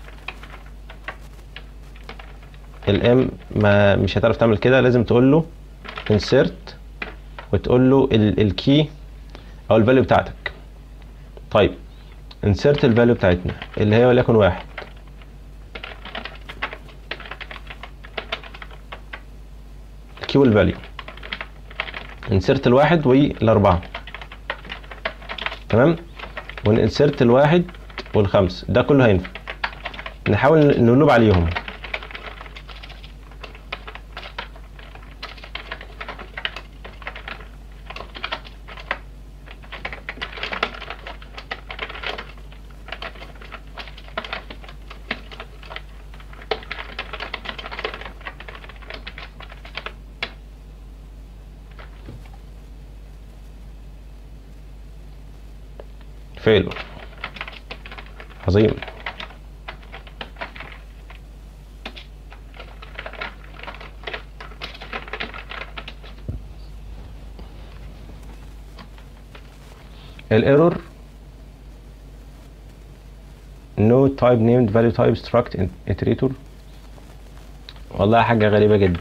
الام ما مش هتعرف تعمل كده لازم تقول له insert وتقول له الكي او الفاليو بتاعتك طيب insert الفاليو بتاعتنا اللي هي وليكن واحد الكي والفاليو insert الواحد والاربعة تمام ونinsert الواحد والخمس ده كله هينفع نحاول نقلب عليهم فيلو عظيم الايرور no type named value type struct iterator والله حاجة غريبة جدا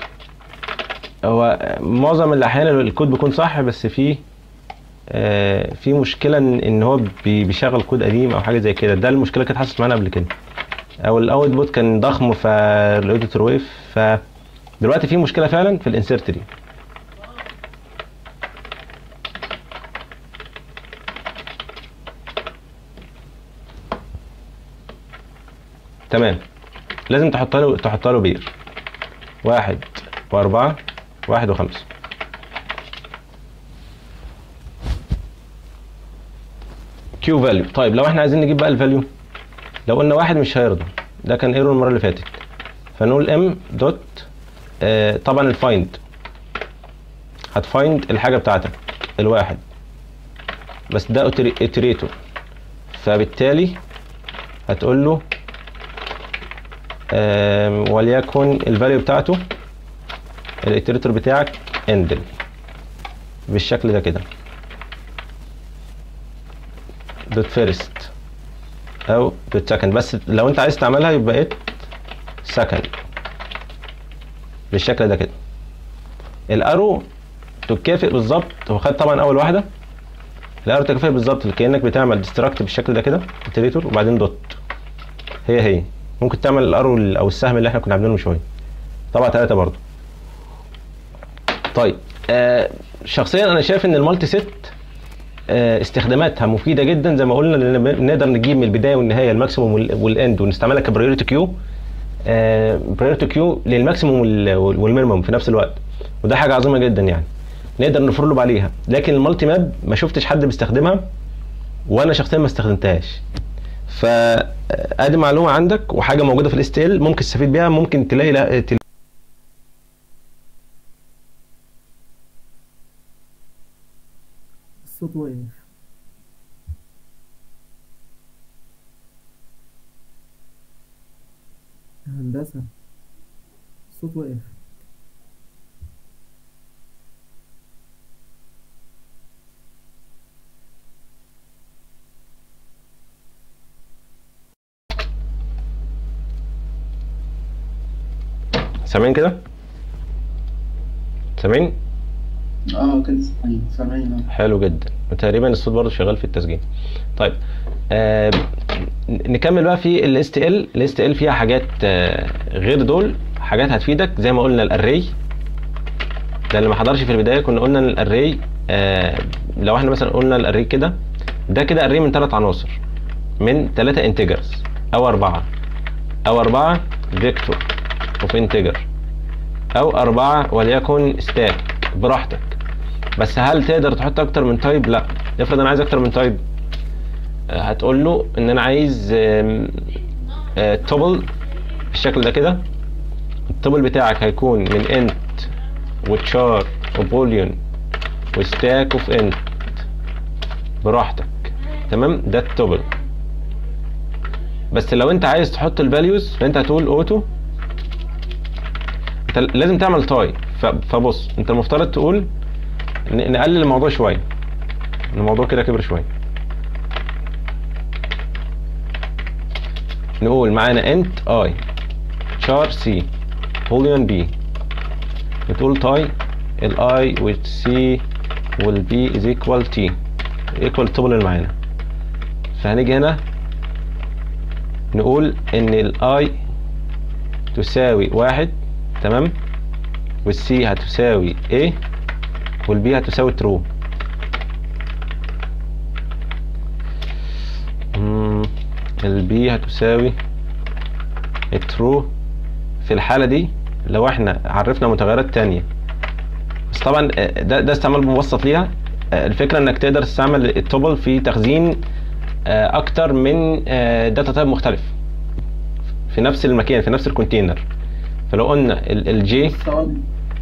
هو معظم الأحيان الكود بيكون صح بس فيه آه في مشكله ان إن هو بي- بيشغل كود قديم او حاجه زي كده ده المشكله كانت حصلت معانا قبل كده او الاوتبوت كان ضخم فالاوديتور ويف ف دلوقتي في مشكله فعلا في الانسيرت دي تمام لازم تحط له تحط له بير واحد واربعة واحد وخمسة كيو فاليو طيب لو احنا عايزين نجيب بقى الفاليو لو قلنا واحد مش هيرضى ده كان ايرور المره اللي فاتت فنقول ام دوت آه طبعا الفايند هتفايند الحاجه بتاعتك الواحد بس ده اتريتور فبالتالي هتقول له آم، وليكن الفاليو بتاعته الاتريتور بتاعك اندل بالشكل ده كده دوت فيرست او دوت سكند بس لو انت عايز تعملها يبقى ات سكند بالشكل ده كده الارو تكافئ بالظبط هو خد طبعا اول واحده الارو تكافئ بالظبط كانك بتعمل ديستراكت بالشكل ده كده اتريتور وبعدين دوت هي هي ممكن تعمل الارو ال- او السهم اللي احنا كنا عاملينه من شويه طبعا ثلاثه برضو طيب آه شخصيا انا شايف ان المالتي سيت آه، استخداماتها مفيده جدا زي ما قلنا لان نقدر نجيب من البدايه والنهايه الماكسيموم وال- والاند ونستعملها كبريورتي كيو بريورتي كيو للماكسيموم وال- وال- والمينيموم في نفس الوقت وده حاجه عظيمه جدا يعني نقدر نفرلب عليها لكن المالتي ماب ما شفتش حد بيستخدمها وانا شخصيا ما استخدمتهاش فادي معلومه عندك وحاجه موجوده في الاس تي ال ممكن تستفيد بيها ممكن تلاقي لا تلاقي الصوت واقف هندسة الصوت واقف سامعين كده سامعين اه كده سامعين سامعين اه حلو جدا وتقريبا الصوت برضه شغال في التسجيل طيب آه نكمل بقى في الاس تي ال الاس تي ال فيها حاجات آه غير دول حاجات هتفيدك زي ما قلنا الاري ده اللي ما حضرش في البدايه كنا قلنا ان الاري آه لو احنا مثلا قلنا الاري كده ده كده اري من ثلاث عناصر من ثلاثه انتجرز او اربعه او اربعه فيكتور اوف انتجر او اربعه وليكن ستاك براحتك بس هل تقدر تحط اكتر من تايب لا افرض انا عايز اكتر من تايب آه، هتقول له ان انا عايز توبل بالشكل ده كده التوبل بتاعك هيكون من انت وتشار وبوليون وستاك اوف انت براحتك تمام ده التوبل بس لو انت عايز تحط الفاليوز فانت هتقول اوتو انت لازم تعمل تاي ف- فبص انت المفترض تقول ن- نقلل الموضوع شويه الموضوع كده كبر شويه نقول معانا انت اي char c boolean b بتقول تاي الاي والسي والبي is equal t equal التبل اللي معانا فهنيجي هنا نقول ان الاي تساوي واحد تمام والسي هتساوي a والبي هتساوي true مم، البي هتساوي الترو في الحالة دي لو احنا عرفنا متغيرات تانية بس طبعا آه، ده ده استعمال مبسط ليها آه، الفكرة انك تقدر تستعمل التوبل في تخزين آه، اكتر من داتا تايب مختلف في نفس المكان في نفس الكونتينر فلو قلنا الجي ثواني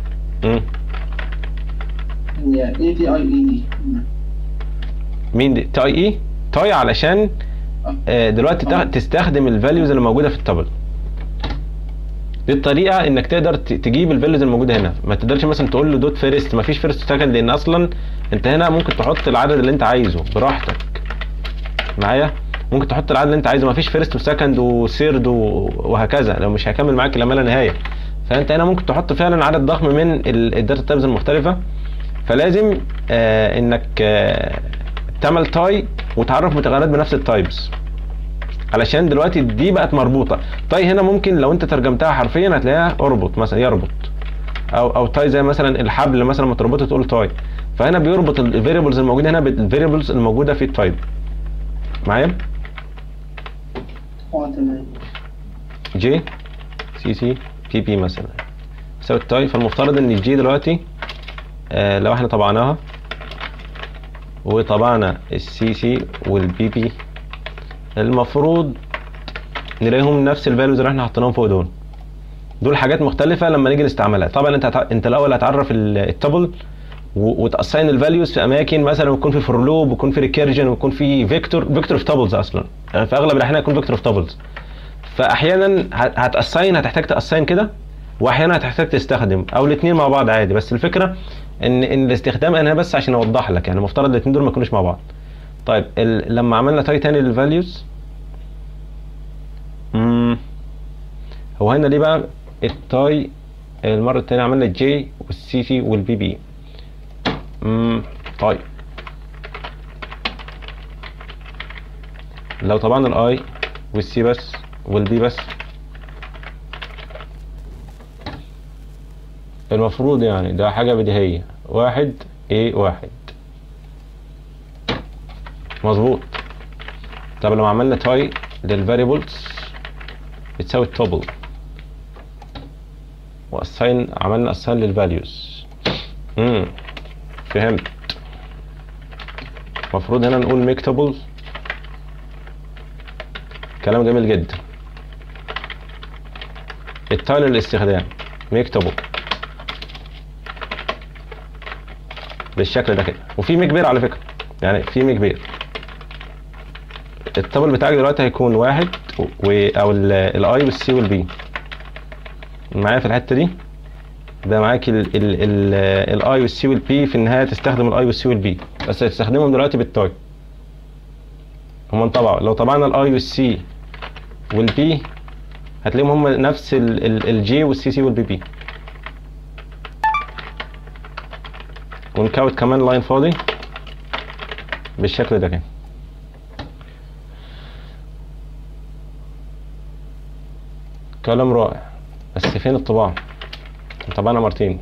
هي اي تي اي اي دي مين دي تاي اي تاي علشان آه، دلوقتي آه. تاخ- تستخدم الفاليوز اللي موجوده في التابل دي الطريقه انك تقدر ت- تجيب الفاليوز الموجوده هنا ما تقدرش مثلا تقول له دوت فيرست ما فيش فيرست سكند لان اصلا انت هنا ممكن تحط العدد اللي انت عايزه براحتك معايا ممكن تحط العدد اللي انت عايزه ما فيش فيرست وسكند وثيرد وهكذا لو مش هيكمل معاك الى ما لا نهايه فانت هنا ممكن تحط فعلا عدد ضخم من ال- الداتا تايبز المختلفه فلازم آه انك آه تعمل تاي وتعرف متغيرات بنفس التايبس علشان دلوقتي دي بقت مربوطه تاي هنا ممكن لو انت ترجمتها حرفيا هتلاقيها اربط مثلا يربط او او تاي زي مثلا الحبل مثلا لما تربطه تقول تاي فهنا بيربط الفاريبلز الموجوده هنا بالفاريبلز الموجوده في التايب معايا اه تمام جي سي سي بي بي مثلا يساوي التاي فالمفترض ان الجي دلوقتي آه لو احنا طبعناها وطبعنا السي سي والبي بي المفروض نلاقيهم نفس الفاليوز اللي احنا حطيناهم فوق دول دول حاجات مختلفه لما نيجي نستعملها طبعا انت هتع... انت الاول هتعرف ال- التابل و- وتاساين الفاليوز في اماكن مثلا ويكون في فور لوب ويكون في ريكيرجن ويكون في فيكتور فيكتور اوف تابلز اصلا يعني في اغلب الاحيان هيكون فيكتور اوف تابلز فاحيانا ه- هتاساين هتحتاج تاساين كده واحيانا هتحتاج تستخدم او الاثنين مع بعض عادي بس الفكره ان ان الاستخدام انا بس عشان اوضح لك يعني المفترض الاثنين دول ما يكونوش مع بعض طيب ال... لما عملنا تاي تاني للفاليوز امم هو هنا ليه بقى التاي المره الثانيه عملنا الجي والسي سي والبي بي امم طيب لو طبعا الاي والسي بس والبي بس المفروض يعني ده حاجة بديهية واحد ايه واحد مظبوط طب لو عملنا تاي للفاريبلز بتساوي التوبل واساين عملنا اساين للفاليوز امم فهمت المفروض هنا نقول ميك توبل كلام جميل جدا التاي للاستخدام ميك توبل بالشكل ده كده وفي ميك بير على فكره يعني في ميك بير التابل بتاعك دلوقتي هيكون واحد و... او الاي والسي والبي معايا في الحته دي ده معاك الاي والسي والبي في النهايه تستخدم الاي والسي والبي بس هتستخدمهم دلوقتي بالتاي هم انطبعوا لو طبعنا الاي والسي والبي هتلاقيهم هم نفس الجي والسي سي والبي بي ونكوت كمان لاين فاضي بالشكل ده كده كلام رائع بس فين الطباعة طبعنا مرتين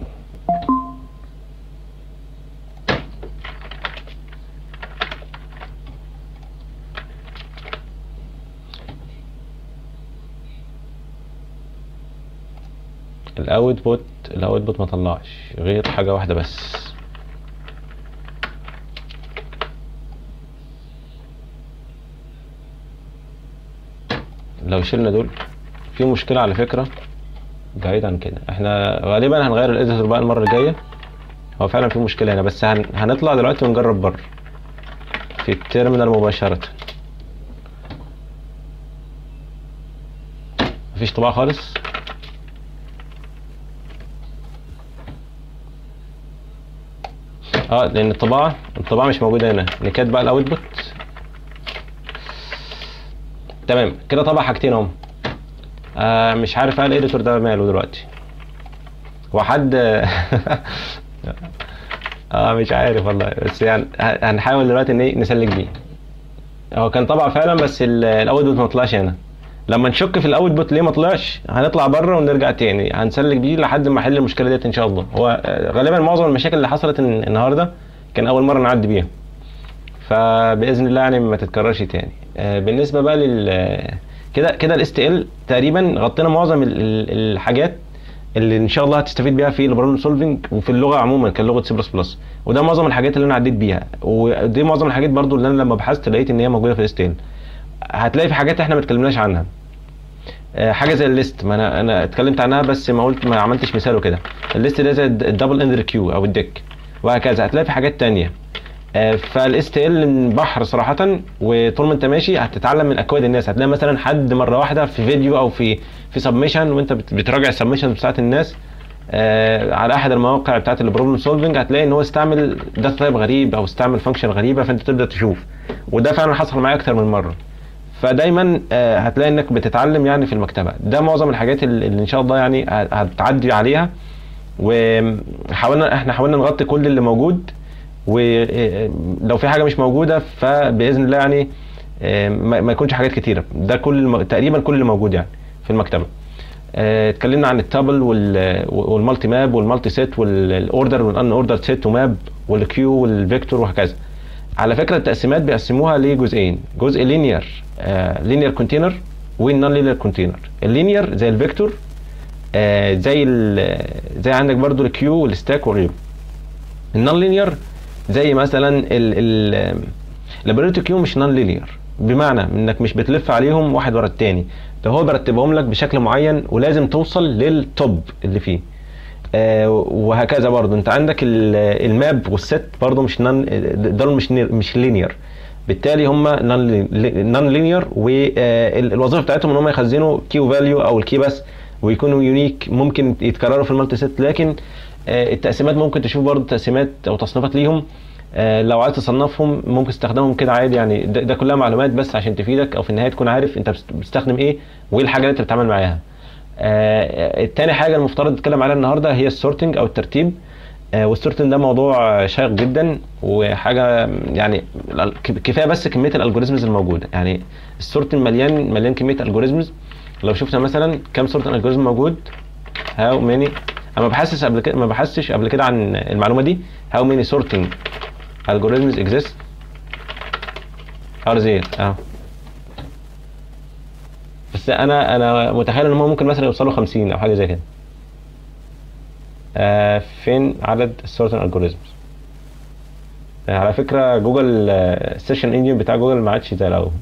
الاوتبوت الاوتبوت ما طلعش غير حاجة واحدة بس لو شلنا دول في مشكلة على فكرة بعيد عن كده احنا غالبا هنغير الاديتور بقى المرة الجاية هو فعلا في مشكلة هنا بس هن... هنطلع دلوقتي ونجرب بره في التيرمينال مباشرة مفيش طباعة خالص اه لان الطباعه الطباعه مش موجوده هنا نكات بقى الاوتبوت تمام كده طبع حاجتين اهم آه مش عارف هل الايديتور ده ماله دلوقتي هو حد اه مش عارف والله بس يعني ه- هنحاول دلوقتي ان ايه نسلك بيه هو كان طبع فعلا بس ال- الاوتبوت ما طلعش هنا لما نشك في الاوتبوت ليه ما طلعش هنطلع بره ونرجع تاني هنسلك بيه لحد ما احل المشكله ديت ان شاء الله هو آه، غالبا معظم المشاكل اللي حصلت الن- النهارده كان اول مره نعدي بيها فباذن الله يعني ما تتكررش تاني آه، بالنسبه بقى لل كده كده الاس تي ال تقريبا غطينا معظم ال- ال- الحاجات اللي ان شاء الله هتستفيد بيها في البروبلم سولفنج وفي اللغه عموما كلغه سي بلس بلس وده معظم الحاجات اللي انا عديت بيها ودي معظم الحاجات برضو اللي انا لما بحثت لقيت ان هي موجوده في الاس تي ال هتلاقي في حاجات احنا ما اتكلمناش عنها آه، حاجه زي الليست ما انا انا اتكلمت عنها بس ما قلت ما عملتش مثال وكده الليست ده زي الدبل اندر كيو او الديك وهكذا هتلاقي في حاجات تانية فالاس تي ال بحر صراحه وطول ما انت ماشي هتتعلم من اكواد الناس هتلاقي مثلا حد مره واحده في فيديو او في في سبمشن وانت بت- بتراجع السبمشن بتاعت الناس آه، على احد المواقع بتاعت البروبلم سولفنج هتلاقي ان هو استعمل داتا تايب غريب او استعمل فانكشن غريبه فانت تبدا تشوف وده فعلا حصل معايا اكتر من مره فدايما آه، هتلاقي انك بتتعلم يعني في المكتبه ده معظم الحاجات اللي اللي ان شاء الله يعني ه- هتعدي عليها وحاولنا احنا حاولنا نغطي كل اللي موجود ولو في حاجه مش موجوده فباذن الله يعني آه، ما ما يكونش حاجات كتيره ده كل الم- تقريبا كل اللي موجود يعني في المكتبه آه، اتكلمنا عن التابل وال- والمالتي ماب والمالتي سيت والاوردر والان اوردر سيت وماب والكيو والفيكتور وهكذا على فكره التقسيمات بيقسموها لجزئين جزء لينير لينير كونتينر والنون لينير كونتينر اللينير زي الفيكتور آه، زي ال- زي عندك برضو الكيو والستاك وغيره النون لينير زي مثلا ال ال كيو مش نون لينير بمعنى انك مش بتلف عليهم واحد ورا التاني ده هو برتبهم لك بشكل معين ولازم توصل للتوب اللي فيه آه وهكذا برضو انت عندك ال- الماب والست برضو مش نون دول مش نير- مش لينير بالتالي هم نون لينير والوظيفه بتاعتهم ان هم يخزنوا كيو فاليو او الكي بس ويكونوا يونيك ممكن يتكرروا في المالتي سيت لكن آه، التقسيمات ممكن تشوف برضو تقسيمات او تصنيفات ليهم آه، لو عايز تصنفهم ممكن تستخدمهم كده عادي يعني ده, ده كلها معلومات بس عشان تفيدك او في النهايه تكون عارف انت بست- بتستخدم ايه وايه الحاجه اللي انت بتتعامل معاها. آه، التاني حاجه المفترض نتكلم عليها النهارده هي السورتنج او الترتيب آه، والسورتنج ده موضوع شيق جدا وحاجه يعني ال- كفايه بس كميه الالجوريزمز الموجوده يعني السورتنج مليان مليان كميه الجوريزمز لو شفنا مثلا كام سورتنج الجوريزم موجود هاو ماني انا ما بحسش قبل كده ما بحسش قبل كده عن المعلومه دي هاو ماني سورتنج algorithms exist are there اه بس انا انا متخيل ان هم ممكن مثلا يوصلوا 50 او حاجه زي كده آه فين عدد السورتن الجوريزمز آه على فكره جوجل السيشن انجن بتاع جوجل ما عادش زي الاول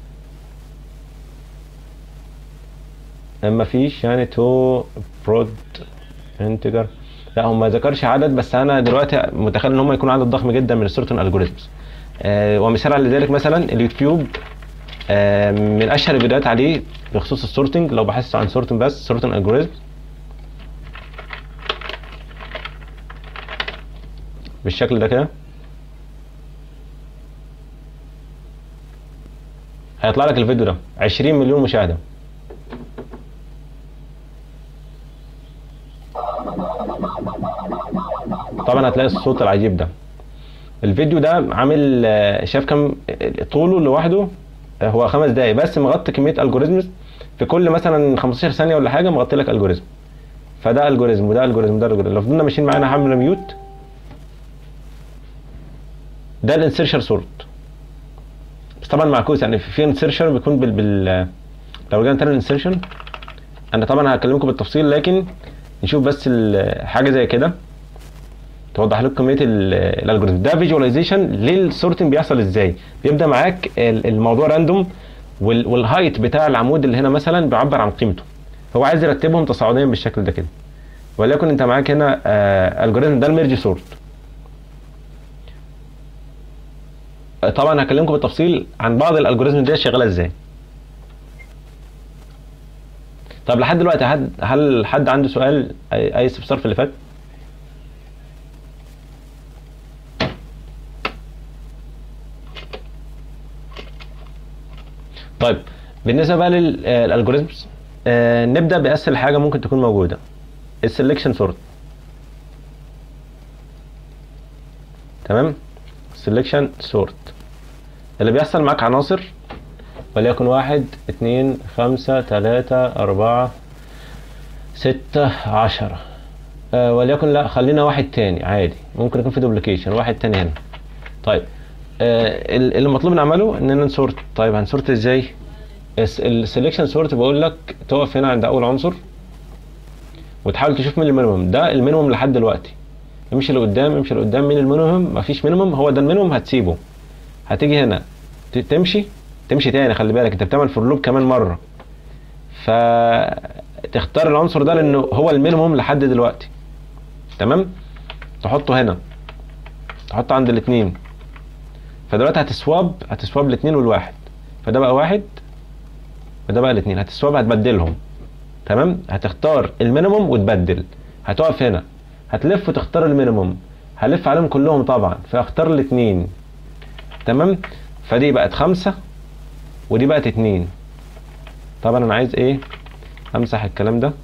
ما فيش يعني تو برود انتجر لا هم ما ذكرش عدد بس انا دلوقتي متخيل ان هم يكون عدد ضخم جدا من السورتن الجوريزمز آه ومثال على ذلك مثلا اليوتيوب آه من اشهر الفيديوهات عليه بخصوص السورتنج لو بحثت عن سورتن بس سورتن الجوريزمز بالشكل ده كده هيطلع لك الفيديو ده 20 مليون مشاهده طبعا هتلاقي الصوت العجيب ده الفيديو ده عامل آه، شايف كام طوله لوحده آه، هو خمس دقايق بس مغطي كميه الجوريزمز في كل مثلا 15 ثانيه ولا حاجه مغطي لك الجوريزم فده الجوريزم وده الجوريزم ده الجوريزم لو فضلنا ماشيين معانا هعمل ميوت ده الانسيرشر سورت بس طبعا معكوس يعني في انسيرشر بيكون بال, بال لو رجعنا تاني الانسيرشن انا طبعا هكلمكم بالتفصيل لكن نشوف بس ال- حاجه زي كده توضح لك كميه ال- الالجوريزم ده فيجواليزيشن للسورتنج بيحصل ازاي بيبدا معاك ال- الموضوع راندوم وال- والهايت بتاع العمود اللي هنا مثلا بيعبر عن قيمته هو عايز يرتبهم تصاعديا بالشكل ده كده ولكن انت معاك هنا آه الجوريزم ده الميرج سورت آه، طبعا هكلمكم بالتفصيل عن بعض الالجوريزم دي شغاله ازاي طب لحد دلوقتي حد هل حد عنده سؤال اي أي استفسار في اللي فات طيب بالنسبه بقى للالجوريزمز آه نبدا باسهل حاجه ممكن تكون موجوده السلكشن سورت تمام سلكشن سورت اللي بيحصل معاك عناصر وليكن واحد اتنين خمسة تلاتة أربعة ستة عشرة آه وليكن لا خلينا واحد تاني عادي ممكن يكون في دوبليكيشن واحد تاني هنا طيب آه ال- اللي مطلوب نعمله اننا نسورت طيب هنسورت ازاي السلكشن سورت بقول لك تقف هنا عند اول عنصر وتحاول تشوف مين المينيمم ده المينيمم لحد دلوقتي امشي لقدام امشي لقدام مين المينيمم مفيش مينيمم هو ده المينيمم هتسيبه هتيجي هنا ت- تمشي تمشي تاني خلي بالك انت بتعمل فور لوب كمان مره فتختار العنصر ده لانه هو المينيمم لحد دلوقتي تمام تحطه هنا تحطه عند الاثنين فدلوقتي هتسواب هتسواب الاثنين والواحد فده بقى واحد وده بقى الاثنين هتسواب هتبدلهم تمام هتختار المينيموم وتبدل هتقف هنا هتلف وتختار المينيموم هلف عليهم كلهم طبعا فاختار الاثنين تمام فدي بقت خمسة ودي بقت اتنين طبعا انا عايز ايه امسح الكلام ده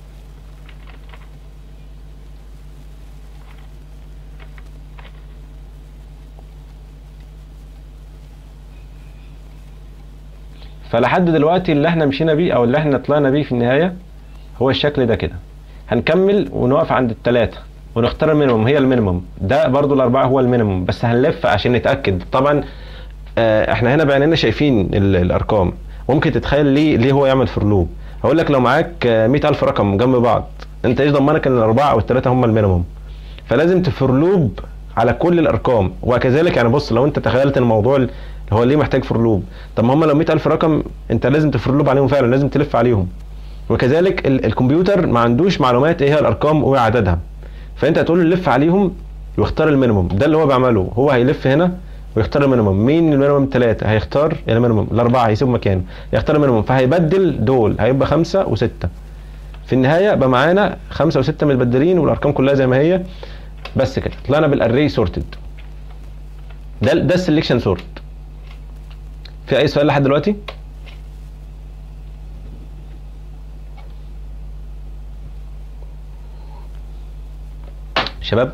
فلحد دلوقتي اللي احنا مشينا بيه او اللي احنا طلعنا بيه في النهاية هو الشكل ده كده هنكمل ونقف عند التلاتة ونختار المينيموم هي المينيموم ده برضو الأربعة هو المينيموم بس هنلف عشان نتأكد طبعا آه، احنا هنا بعيننا شايفين ال- الأرقام ممكن تتخيل ليه ليه هو يعمل فور لوب هقول لك لو معاك آه، 100000 رقم جنب بعض انت ايش ضمنك ان الأربعة أو التلاتة هم المينيموم فلازم تفور لوب على كل الأرقام وكذلك يعني بص لو انت تخيلت الموضوع ال- هو ليه محتاج فور لوب طب ما هم لو 100000 رقم انت لازم تفور لوب عليهم فعلا لازم تلف عليهم وكذلك ال- الكمبيوتر ما عندوش معلومات ايه هي الارقام وايه عددها فانت هتقول له لف عليهم ويختار المينيموم ده اللي هو بيعمله هو هيلف هنا ويختار المينيموم مين المينيموم ثلاثة هيختار المينيموم الأربعة هيسيب مكانه يختار المينيموم فهيبدل دول هيبقى خمسة وستة في النهاية بقى معانا خمسة وستة متبدلين والأرقام كلها زي ما هي بس كده طلعنا بالأري سورتد ده ده السلكشن سورت في أي سؤال لحد دلوقتي؟ شباب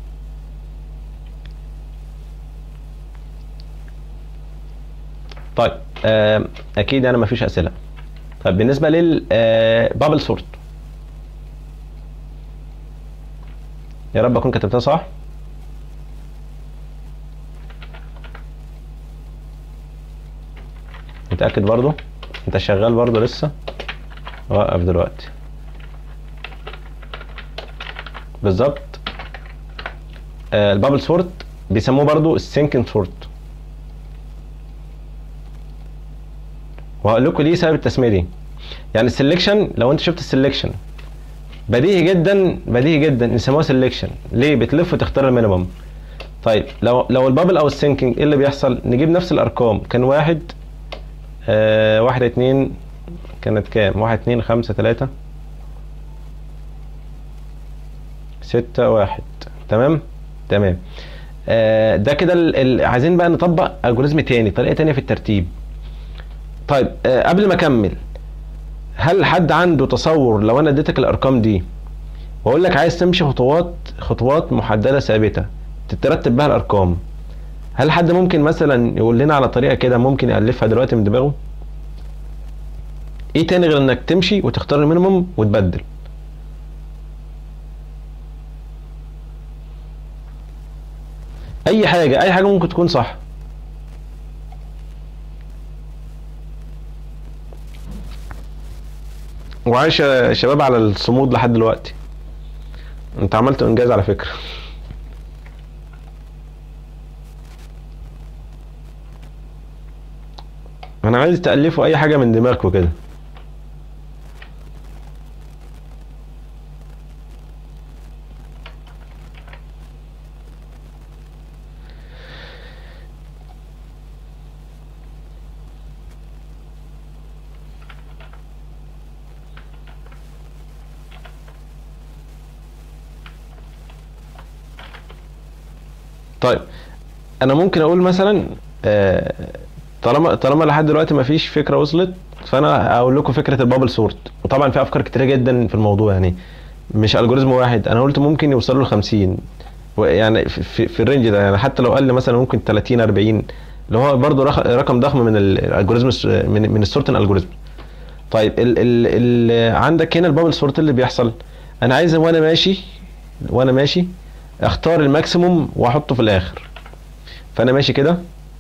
طيب آه اكيد انا مفيش اسئله طيب بالنسبه لل آه بابل سورت يا رب اكون كتبتها صح متاكد برضو انت شغال برضو لسه وقف دلوقتي بالظبط آه، البابل سورت بيسموه برضو السينكن سورت وهقول لكم ليه سبب التسميه دي يعني السلكشن لو انت شفت السلكشن بديهي جدا بديهي جدا نسموها سلكشن ليه بتلف وتختار المينيمم طيب لو لو البابل او السينكينج ايه اللي بيحصل نجيب نفس الارقام كان واحد آه واحد اتنين كانت كام واحد اتنين خمسة تلاتة ستة واحد تمام تمام آه ده كده ال- ال- عايزين بقى نطبق الجوريزم تاني طريقه تانية في الترتيب طيب آه قبل ما اكمل هل حد عنده تصور لو انا اديتك الارقام دي واقول لك عايز تمشي خطوات خطوات محدده ثابته تترتب بها الارقام هل حد ممكن مثلا يقول لنا على طريقه كده ممكن يالفها دلوقتي من دماغه ايه تاني غير انك تمشي وتختار المينيموم وتبدل اي حاجه اي حاجه ممكن تكون صح وعايش يا شباب على الصمود لحد دلوقتي انت عملت انجاز على فكره انا عايز تالفوا اي حاجه من دماغكم كده طيب انا ممكن اقول مثلا آه طالما طالما لحد دلوقتي ما فيش فكره وصلت فانا اقول لكم فكره البابل سورت وطبعا في افكار كتيره جدا في الموضوع يعني مش الجوريزم واحد انا قلت ممكن يوصلوا ل 50 يعني في, في, في الرينج ده يعني حتى لو قل مثلا ممكن 30 40 اللي هو برضه رخ- رقم ضخم من الالجوريزم من من السورتن الجوريزم طيب ال ال ال عندك هنا البابل سورت اللي بيحصل انا عايز وانا ماشي وانا ماشي اختار الماكسيموم واحطه في الاخر فانا ماشي كده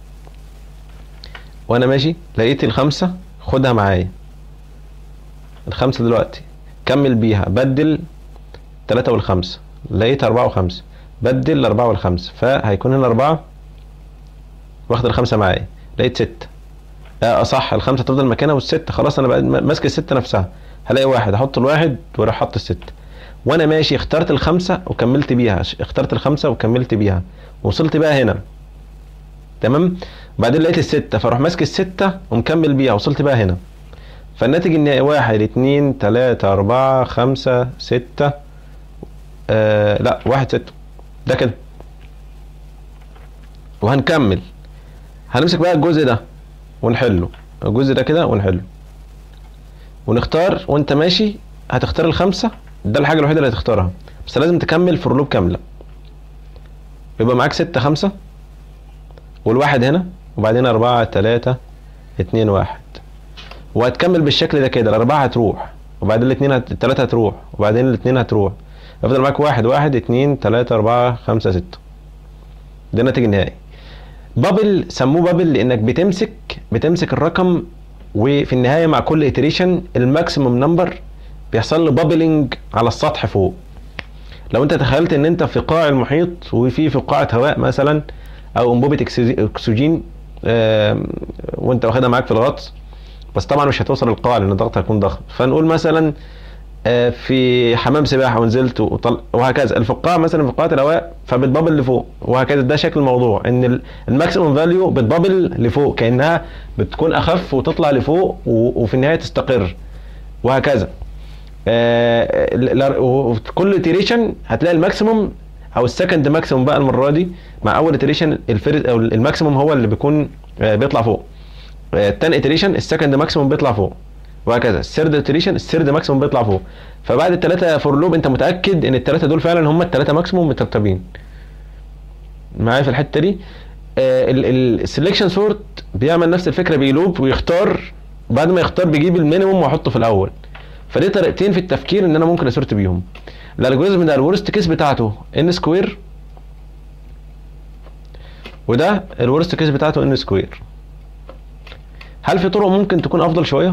وانا ماشي لقيت الخمسه خدها معايا الخمسه دلوقتي كمل بيها بدل تلاتة والخمسة لقيت أربعة وخمسة بدل الأربعة والخمسة فهيكون هنا أربعة واخد الخمسة معايا لقيت ستة اه صح الخمسة تفضل مكانها والستة خلاص أنا بقى ماسك الستة نفسها هلاقي واحد أحط الواحد وأروح أحط الستة وأنا ماشي اخترت الخمسة وكملت بيها اخترت الخمسة وكملت بيها وصلت بقى هنا تمام بعدين لقيت الستة فاروح ماسك الستة ومكمل بيها وصلت بقى هنا فالناتج النهائي واحد اتنين تلاتة أربعة خمسة ستة آه لا واحد ستة ده كده وهنكمل هنمسك بقى الجزء ده ونحله الجزء ده كده ونحله ونختار وانت ماشي هتختار الخمسة ده الحاجة الوحيدة اللي هتختارها بس لازم تكمل فور لوب كاملة يبقى معاك ستة خمسة والواحد هنا وبعدين أربعة تلاتة اتنين واحد وهتكمل بالشكل ده كده الأربعة هتروح وبعدين الاتنين هت... التلاتة هتروح وبعدين الاتنين هتروح يفضل معاك واحد واحد اتنين تلاتة أربعة خمسة ستة ده الناتج النهائي بابل سموه بابل لأنك بتمسك بتمسك الرقم وفي النهاية مع كل اتريشن الماكسيموم نمبر بيحصل له بابلنج على السطح فوق لو انت تخيلت ان انت في قاع المحيط وفي فقاعة هواء مثلا او انبوبة أكسي- اكسجين آم، وانت واخدها معاك في الغطس بس طبعا مش هتوصل للقاع لان الضغط هيكون ضخم فنقول مثلا آه، في حمام سباحه ونزلت وطل... وهكذا الفقاعه مثلا فقاعه الهواء فبتبابل لفوق وهكذا ده شكل الموضوع ان ال- الماكسيموم فاليو بتبابل لفوق كانها بتكون اخف وتطلع لفوق و... وفي النهايه تستقر وهكذا آه، ال- ال- وفي كل اتريشن هتلاقي الماكسيموم او السكند ماكسيموم بقى المره دي مع اول اتريشن الفيرست او الماكسيموم هو اللي بيكون آه، بيطلع فوق التاني اتريشن السكند ماكسيموم بيطلع فوق وهكذا الثيرد اتريشن الثيرد ماكسيموم بيطلع فوق فبعد الثلاثه فور لوب انت متاكد ان الثلاثه دول فعلا هم الثلاثه ماكسيموم مترتبين معايا في الحته دي السلكشن سورت بيعمل نفس الفكره بيلوب ويختار بعد ما يختار بيجيب المينيموم ويحطه في الاول فدي طريقتين في التفكير ان انا ممكن اسورت بيهم الالجوريزم ده الورست كيس بتاعته ان سكوير وده الورست كيس بتاعته ان سكوير هل في طرق ممكن تكون افضل شويه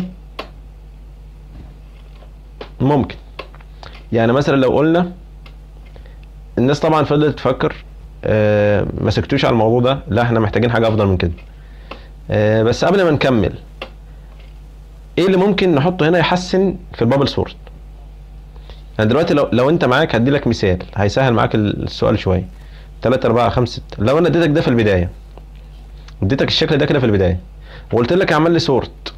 ممكن يعني مثلا لو قلنا الناس طبعا فضلت تفكر آه ما سكتوش على الموضوع ده لا احنا محتاجين حاجه افضل من كده آه بس قبل ما نكمل ايه اللي ممكن نحطه هنا يحسن في البابل سورت يعني دلوقتي لو لو انت معاك هدي لك مثال هيسهل معاك السؤال شويه 3 4 5 6 لو انا اديتك ده في البدايه اديتك الشكل ده كده في البدايه وقلت لك اعمل لي سورت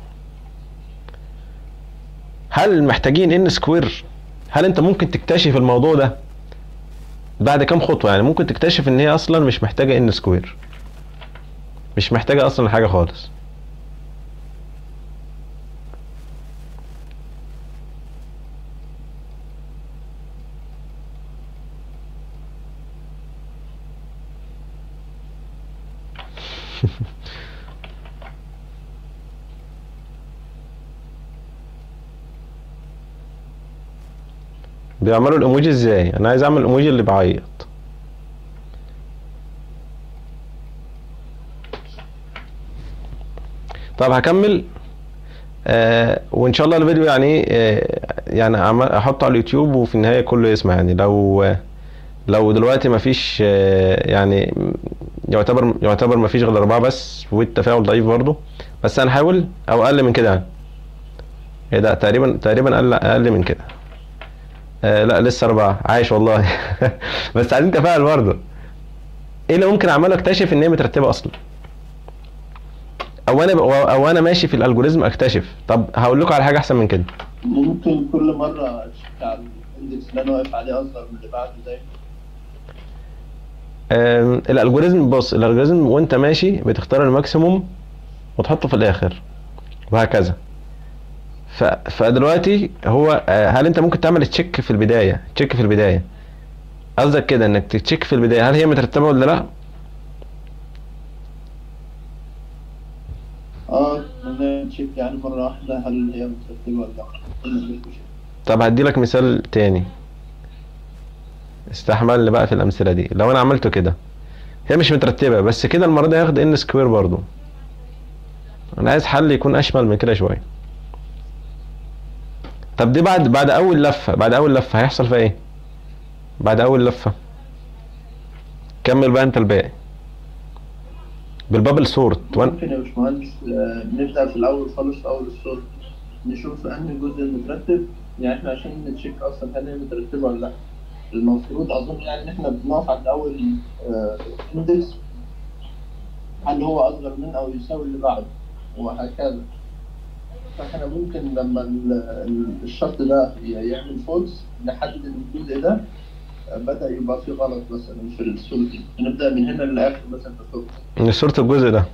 هل محتاجين ان سكوير هل انت ممكن تكتشف الموضوع ده بعد كام خطوه يعني ممكن تكتشف ان هي اصلا مش محتاجه ان سكوير مش محتاجه اصلا حاجه خالص بيعملوا الايموجي ازاي انا عايز اعمل الايموجي اللي بعيط طب هكمل آه وان شاء الله الفيديو يعني آه يعني أعمل- احطه على اليوتيوب وفي النهايه كله يسمع يعني لو لو دلوقتي مفيش آه يعني يعتبر يعتبر مفيش غير اربعه بس والتفاعل ضعيف برضه بس هنحاول او اقل من كده يعني ايه ده تقريبا تقريبا اقل اقل من كده آه لا لسه أربعة عايش والله بس عايزين تفاعل برضه إيه اللي ممكن أعمله أكتشف إن هي مترتبة أصلا أو أنا أو أنا ماشي في الألجوريزم أكتشف طب هقول لكم على حاجة أحسن من كده ممكن كل مرة أشيك على الإندكس اللي أنا واقف عليه أصغر من اللي بعده زي آم، الألجوريزم بص الألجوريزم وأنت ماشي بتختار الماكسيموم وتحطه في الاخر وهكذا ف... فدلوقتي هو آه، هل انت ممكن تعمل تشيك في البدايه تشيك في البدايه قصدك كده انك تشيك في البدايه هل هي مترتبه ولا لا اه انا تشيك يعني مرة واحدة هل هي مترتبة ولا لا مفيش مشكلة. طب هدي لك مثال تاني استحمل لي بقى في الامثله دي لو انا عملته كده هي مش مترتبه بس كده المره دي هياخد ان سكوير برضو انا عايز حل يكون اشمل من كده شويه طب دي بعد بعد اول لفه بعد اول لفه هيحصل فيها ايه بعد اول لفه كمل بقى انت الباقي بالبابل سورت وان ممكن يا باشمهندس آه، نبدأ في الأول خالص في أول الصورة نشوف أنهي الجزء المترتب يعني إحنا عشان نتشيك أصلا هل هي مترتبة ولا لأ المفروض أظن يعني إن إحنا بنقف عند أول إندكس هل هو أصغر من أو يساوي اللي بعده وهكذا فإحنا ممكن لما ال- ال- الشرط ده ي- يعمل فولس نحدد إن الجزء ده آه، بدأ يبقى فيه غلط مثلا في الصورة دي نبدأ من هنا للآخر مثلا في الصورة من صورة الجزء ده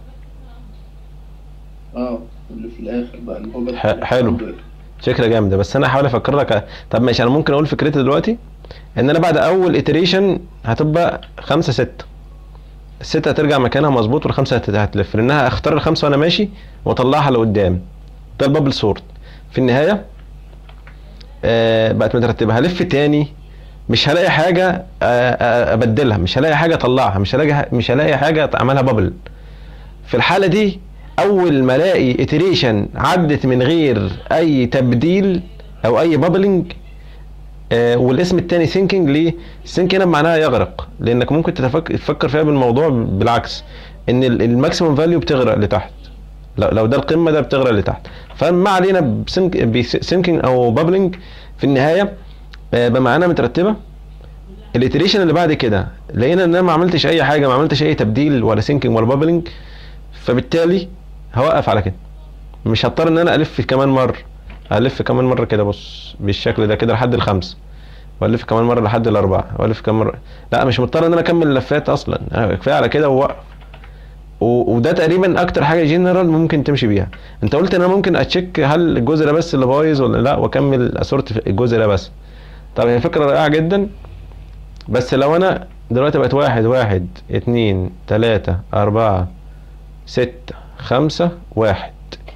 اه اللي في الاخر بقى اللي هو بس ح- حلو. فكرة جامدة بس انا هحاول افكر لك طب ماشي انا ممكن اقول فكرتي دلوقتي ان انا بعد اول iteration هتبقى خمسة ستة الستة هترجع مكانها مظبوط والخمسة هت- هتلف لانها اختار الخمسة وانا ماشي واطلعها لقدام ده البابل سورت في النهاية آه بقت مترتبة هلف تاني مش هلاقي حاجة آه آه ابدلها مش هلاقي حاجة اطلعها مش هلاقي مش هلاقي حاجة اعملها بابل في الحالة دي اول ما الاقي iteration عدت من غير اي تبديل او اي بابلنج آه والاسم التاني ثينكينج ليه ثينك هنا معناها يغرق لانك ممكن تتفك- تفكر فيها بالموضوع بالعكس ان الماكسيمم فاليو بتغرق لتحت لو لو ده القمه ده بتغرق لتحت فما علينا بثينكينج او بابلنج في النهايه آه بمعنى مترتبه الاتريشن اللي بعد كده لقينا ان انا ما عملتش اي حاجه ما عملتش اي تبديل ولا ثينكينج ولا بابلنج فبالتالي هوقف على كده مش هضطر ان انا الف كمان مره الف كمان مره كده بص بالشكل ده كده لحد الخمسه والف كمان مره لحد الاربعه والف كمان مره لا مش مضطر ان انا اكمل اللفات اصلا أنا كفايه على كده ووقف و- وده تقريبا اكتر حاجه جنرال ممكن تمشي بيها انت قلت ان انا ممكن اتشيك هل الجزء ده بس اللي بايظ ولا لا واكمل اسورت في الجزء ده بس طب هي فكره رائعه جدا بس لو انا دلوقتي بقت واحد واحد اتنين تلاتة اربعة ستة خمسة واحد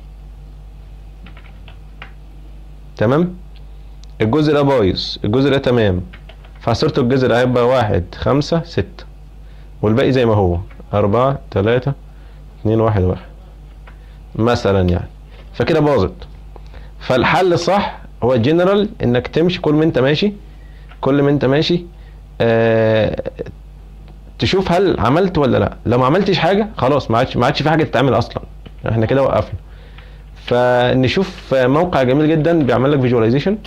تمام الجزء ده بايظ الجزء ده تمام فصورة الجزء ده هيبقى واحد خمسة ستة والباقي زي ما هو أربعة تلاتة اتنين واحد واحد مثلا يعني فكده باظت فالحل الصح هو جنرال انك تمشي كل ما انت ماشي كل ما انت ماشي آه تشوف هل عملت ولا لا لو ما عملتش حاجه خلاص ما عادش ما عادش في حاجه تتعمل اصلا احنا كده وقفنا فنشوف موقع جميل جدا بيعمل لك فيجواليزيشن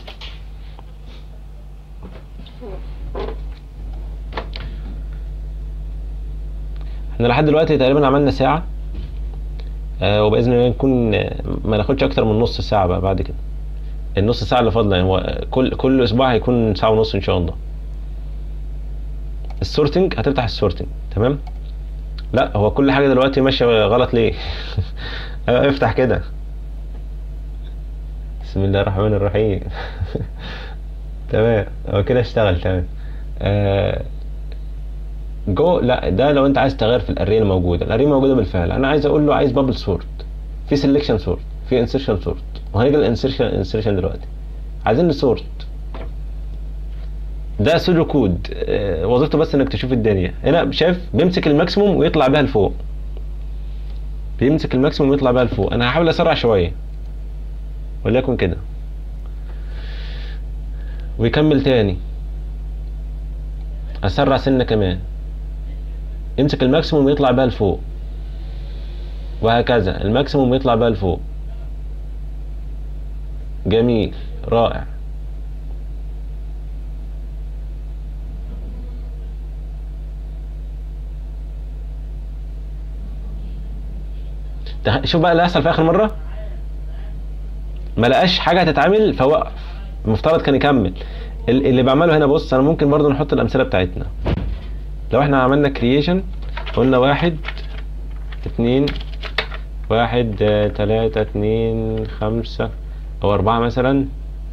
احنا لحد دلوقتي تقريبا عملنا ساعه آه وباذن الله نكون آه، ما ناخدش اكتر من نص ساعه بقى بعد كده النص ساعه اللي فاضله يعني هو كل كل اسبوع هيكون ساعه ونص ان شاء الله السورتنج هتفتح السورتنج تمام لا هو كل حاجه دلوقتي ماشيه غلط ليه أيوة، افتح كده بسم الله الرحمن الرحيم تمام هو كده اشتغل تمام آه جو لا ده لو انت عايز تغير في الاريه الموجوده الاريه موجوده بالفعل انا عايز اقول له عايز بابل سورت في سelection سورت في انسيرشن سورت وهنيجي للانسيرشن انسيرشن دلوقتي عايزين نسورت ده سودو كود آه، وظيفته بس انك تشوف الدنيا هنا شايف بيمسك الماكسيموم ويطلع بيها لفوق بيمسك الماكسيموم ويطلع بيها لفوق انا هحاول اسرع شويه وليكن كده ويكمل تاني اسرع سنه كمان يمسك الماكسيموم ويطلع بيها لفوق وهكذا الماكسيموم يطلع بيها لفوق جميل رائع تخ- شوف بقى اللي هيحصل في اخر مره ما لقاش حاجه هتتعمل فوقف المفترض كان يكمل ال- اللي بعمله هنا بص انا ممكن برضو نحط الامثله بتاعتنا لو احنا عملنا كرييشن قلنا واحد اتنين واحد آه، تلاتة اتنين خمسة او اربعة مثلا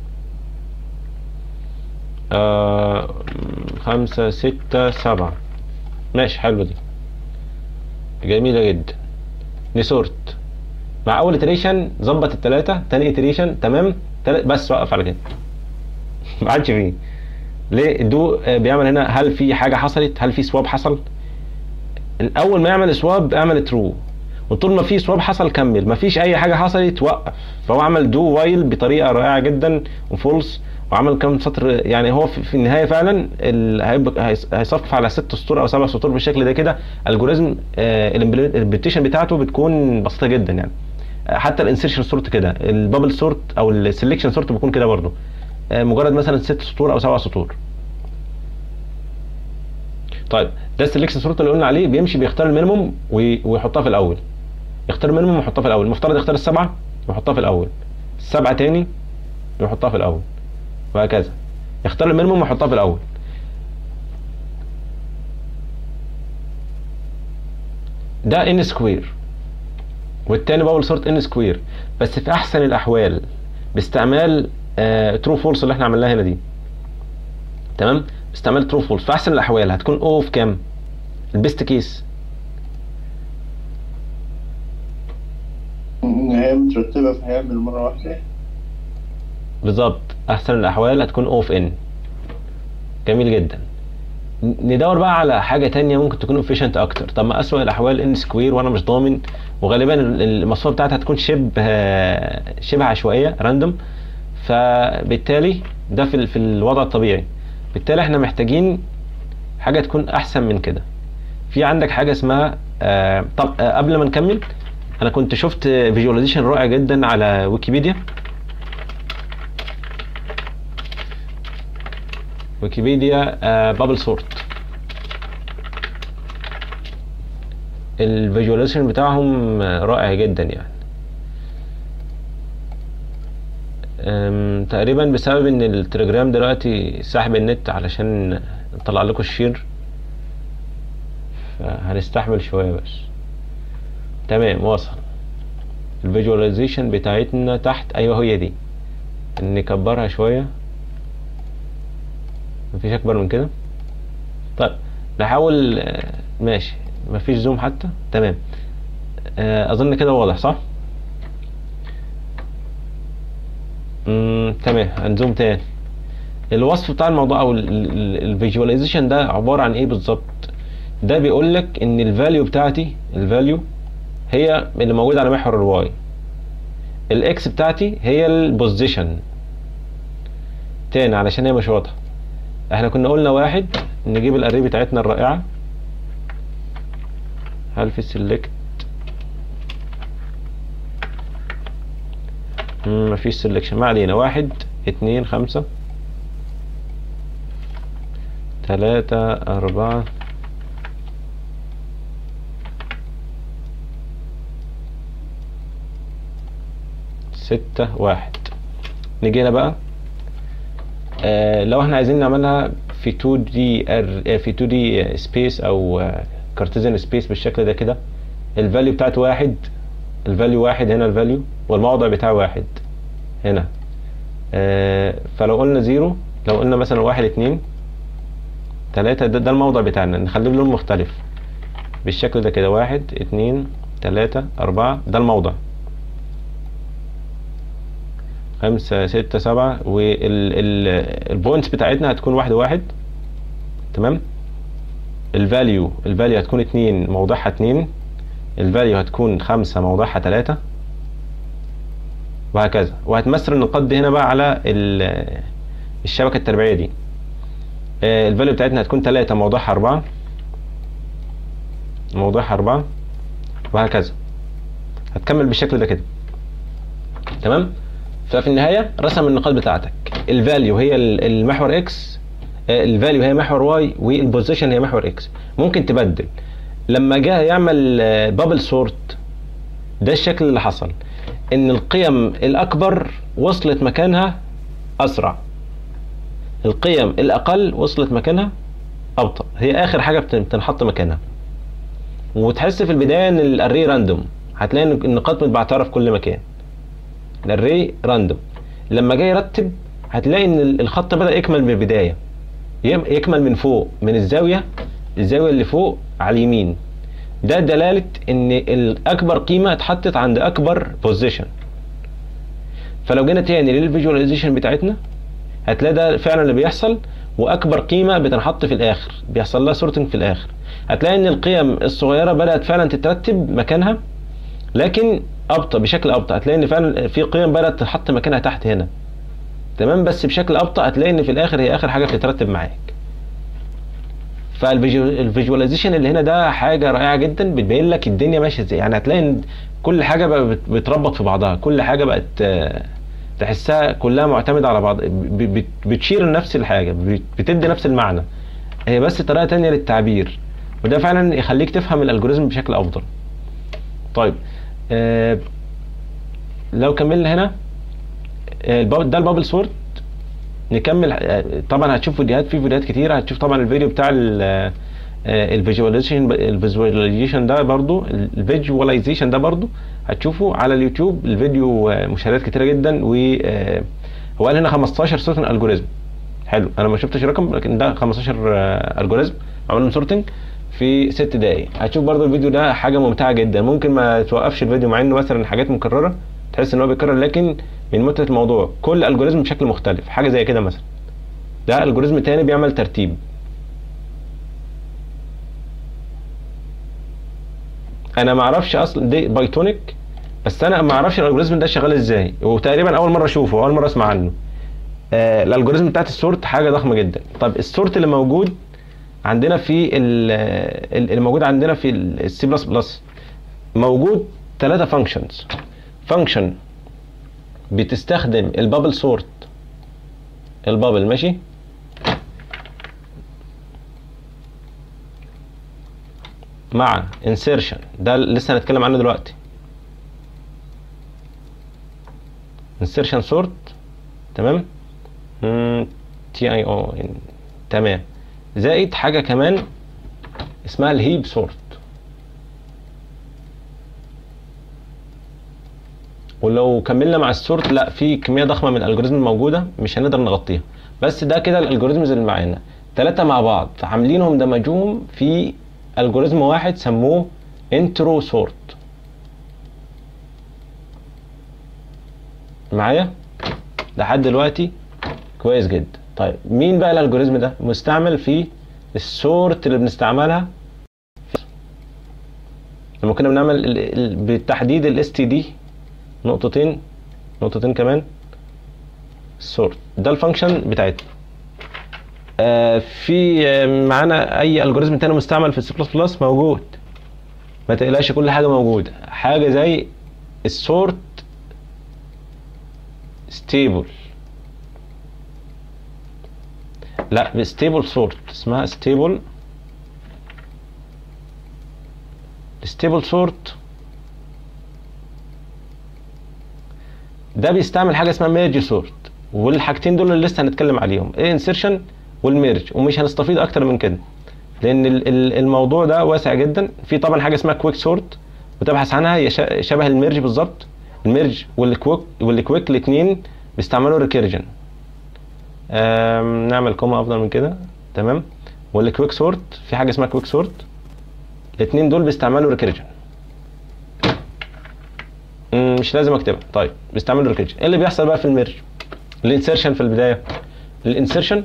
آه خمسة ستة سبعة ماشي حلو دي جميلة جدا نسورت مع اول iteration ظبط التلاتة تاني iteration تمام تالت بس وقف على كده ما عادش فيه ليه الدو آه، بيعمل هنا هل في حاجة حصلت هل في سواب حصل اول ما يعمل سواب اعمل ترو وطول ما في سواب حصل كمل ما فيش اي حاجه حصلت وقف فهو عمل دو وايل بطريقه رائعه جدا وفولس وعمل كام سطر يعني هو في في النهايه فعلا ال- هيبقى هيص- هيصفف على ست سطور او سبع سطور بالشكل ده كده الجوريزم الامبلمنتيشن بتاعته بتكون بسيطه جدا يعني آه، حتى الانسيرشن سورت كده البابل سورت او السلكشن سورت بيكون كده برضه آه، مجرد مثلا ست سطور او سبع سطور طيب ده السلكشن سورت اللي قلنا عليه بيمشي بيختار المينيموم وي- ويحطها في الاول يختار المينيموم ويحطها في الاول المفترض يختار السبعه ويحطها في الاول السبعه تاني ويحطها في الاول وهكذا يختار المينيموم ويحطها في الاول ده ان سكوير والتاني باول سورت ان سكوير بس في احسن الاحوال باستعمال ترو فولس اللي احنا عملناها هنا دي تمام باستعمال ترو فولس في احسن الاحوال هتكون او في كام البيست كيس إن هي مترتبة فهيعمل مرة واحدة بالظبط احسن الاحوال هتكون اوف ان جميل جدا ن- ندور بقى على حاجه تانية ممكن تكون efficient اكتر طب ما اسوأ الاحوال ان سكوير وانا مش ضامن وغالبا ال- المصفوفه بتاعتها هتكون شبه شبه عشوائيه راندوم فبالتالي ده في ال- في الوضع الطبيعي بالتالي احنا محتاجين حاجه تكون احسن من كده في عندك حاجه اسمها آه طب آه قبل ما نكمل انا كنت شفت فيجواليزيشن رائع جدا على ويكيبيديا ويكيبيديا بابل سورت الفيجواليزيشن بتاعهم آه، رائع جدا يعني أم، تقريبا بسبب ان التليجرام دلوقتي ساحب النت علشان نطلع لكم الشير فهنستحمل شوية بس تمام وصل الفيجواليزيشن بتاعتنا تحت ايوه هي دي نكبرها شوية مفيش اكبر من كده طيب نحاول آه، ماشي مفيش زوم حتى تمام آه، اظن كده واضح صح مم، تمام هنزوم تاني الوصف بتاع الموضوع او الفيجواليزيشن ده عباره عن ايه بالظبط ده بيقول لك ان الفاليو بتاعتي الفاليو هي اللي موجوده على محور الواي الاكس بتاعتي هي البوزيشن تاني علشان هي مش واضحه احنا كنا قلنا واحد نجيب الاري بتاعتنا الرائعه هل في سيلكت مفيش سيلكشن ما علينا واحد اتنين خمسة تلاتة أربعة ستة واحد نيجي هنا بقى آه لو احنا عايزين نعملها في 2 دي في 2 دي سبيس او كارتيزن سبيس بالشكل ده كده الفاليو بتاعت واحد الفاليو واحد هنا الفاليو والموضع بتاعه واحد هنا آه فلو قلنا زيرو لو قلنا مثلا واحد اتنين تلاتة ده, ده الموضع بتاعنا نخليه بلون مختلف بالشكل ده كده واحد اتنين تلاتة أربعة ده الموضع خمسة ستة سبعة والبوينتس بتاعتنا هتكون واحد واحد تمام الفاليو الفاليو هتكون اتنين موضعها اتنين الفاليو هتكون خمسة موضعها تلاتة وهكذا وهتمثل النقاط دي هنا بقى على ال- الشبكة التربيعية دي آه، الفاليو بتاعتنا هتكون تلاتة موضعها أربعة موضعها أربعة وهكذا هتكمل بالشكل ده كده تمام ففي النهاية رسم النقاط بتاعتك الفاليو هي ال- المحور اكس الفاليو هي محور واي والبوزيشن هي محور اكس ممكن تبدل لما جاء يعمل بابل سورت ده الشكل اللي حصل ان القيم الاكبر وصلت مكانها اسرع القيم الاقل وصلت مكانها ابطا هي اخر حاجه بت- بتنحط مكانها وتحس في البدايه ان الاري راندوم هتلاقي ان النقاط متبعتره في كل مكان الاري راندوم لما جاي يرتب هتلاقي ان ال- الخط بدا يكمل من البدايه يم- يكمل من فوق من الزاويه الزاويه اللي فوق على اليمين ده دلاله ان الاكبر قيمه اتحطت عند اكبر بوزيشن فلو جينا تاني للفيجواليزيشن بتاعتنا هتلاقي ده فعلا اللي بيحصل واكبر قيمه بتنحط في الاخر بيحصل لها سورتنج في الاخر هتلاقي ان القيم الصغيره بدات فعلا تترتب مكانها لكن ابطا بشكل ابطا هتلاقي ان فعلا في قيم بدات تتحط مكانها تحت هنا تمام بس بشكل ابطا هتلاقي ان في الاخر هي اخر حاجه بتترتب معاك فالفيجواليزيشن اللي هنا ده حاجه رائعه جدا بتبين لك الدنيا ماشيه ازاي يعني هتلاقي ان كل حاجه بقى بت- بتربط في بعضها كل حاجه بقت آه، تحسها كلها معتمده على بعض ب- بت- بتشير لنفس الحاجه بت- بتدي نفس المعنى هي بس طريقه تانية للتعبير وده فعلا يخليك تفهم الالجوريزم بشكل افضل طيب آه لو كملنا هنا آه الباب- ده البابل سورت نكمل آه، طبعا هتشوف فيديوهات في فيديوهات كتيره هتشوف طبعا الفيديو بتاع الفيجواليزيشن الفيجواليزيشن ده برضو الفيجواليزيشن ده برضو هتشوفه على اليوتيوب الفيديو آه، مشاهدات كتيره جدا و آه، هو قال هنا 15 سورتنج الجوريزم حلو انا ما شفتش رقم لكن ده 15 الجوريزم عملهم سورتنج في ست دقايق هتشوف برضو الفيديو ده حاجه ممتعه جدا ممكن ما توقفش الفيديو مع انه مثلا حاجات مكرره تحس ان هو بيكرر لكن من متعه الموضوع كل الجوريزم بشكل مختلف حاجه زي كده مثلا ده الجوريزم تاني بيعمل ترتيب انا ما اعرفش اصلا دي بايتونيك بس انا ما اعرفش الالجوريزم ده شغال ازاي وتقريبا اول مره اشوفه اول مره اسمع عنه آه الالجوريزم بتاعت السورت حاجه ضخمه جدا طب السورت اللي موجود عندنا في ال- ال- اللي موجود عندنا في السي بلس بلس موجود ثلاثه فانكشنز فانكشن بتستخدم البابل سورت البابل ماشي مع insertion ده اللي لسه هنتكلم عنه دلوقتي insertion sort تمام تي اي او تمام زائد حاجه كمان اسمها الهيب سورت ولو كملنا مع السورت لا في كميه ضخمه من الالجوريزم موجوده مش هنقدر نغطيها بس ده كده الالجوريزمز اللي معانا ثلاثه مع بعض عاملينهم دمجوهم في الجوريزم واحد سموه انترو سورت معايا لحد دلوقتي كويس جدا طيب مين بقى الالجوريزم ده مستعمل في السورت اللي بنستعملها لما كنا بنعمل ال- ال- بالتحديد الاس تي دي نقطتين نقطتين كمان سورت ده الفانكشن بتاعتنا آه في آه، معانا اي الجوريزم تاني مستعمل في السي بلس بلس موجود ما تقلقش كل حاجه موجوده حاجه زي السورت ستيبل لا ستيبل سورت اسمها ستيبل ستيبل سورت ده بيستعمل حاجه اسمها ميرج سورت والحاجتين دول اللي لسه هنتكلم عليهم ايه انسيرشن والميرج ومش هنستفيد اكتر من كده لان ال- ال- الموضوع ده واسع جدا في طبعا حاجه اسمها كويك سورت وتبحث عنها هي شا- شبه الميرج بالظبط الميرج والكويك والكويك الاثنين بيستعملوا ريكيرجن نعمل كوما افضل من كده تمام والكويك سورت في حاجه اسمها كويك سورت الاثنين دول بيستعملوا ريكيرجن مش لازم اكتبها طيب بيستعملوا ريكيرجن ايه اللي بيحصل بقى في الميرج الانسيرشن في البدايه الانسيرشن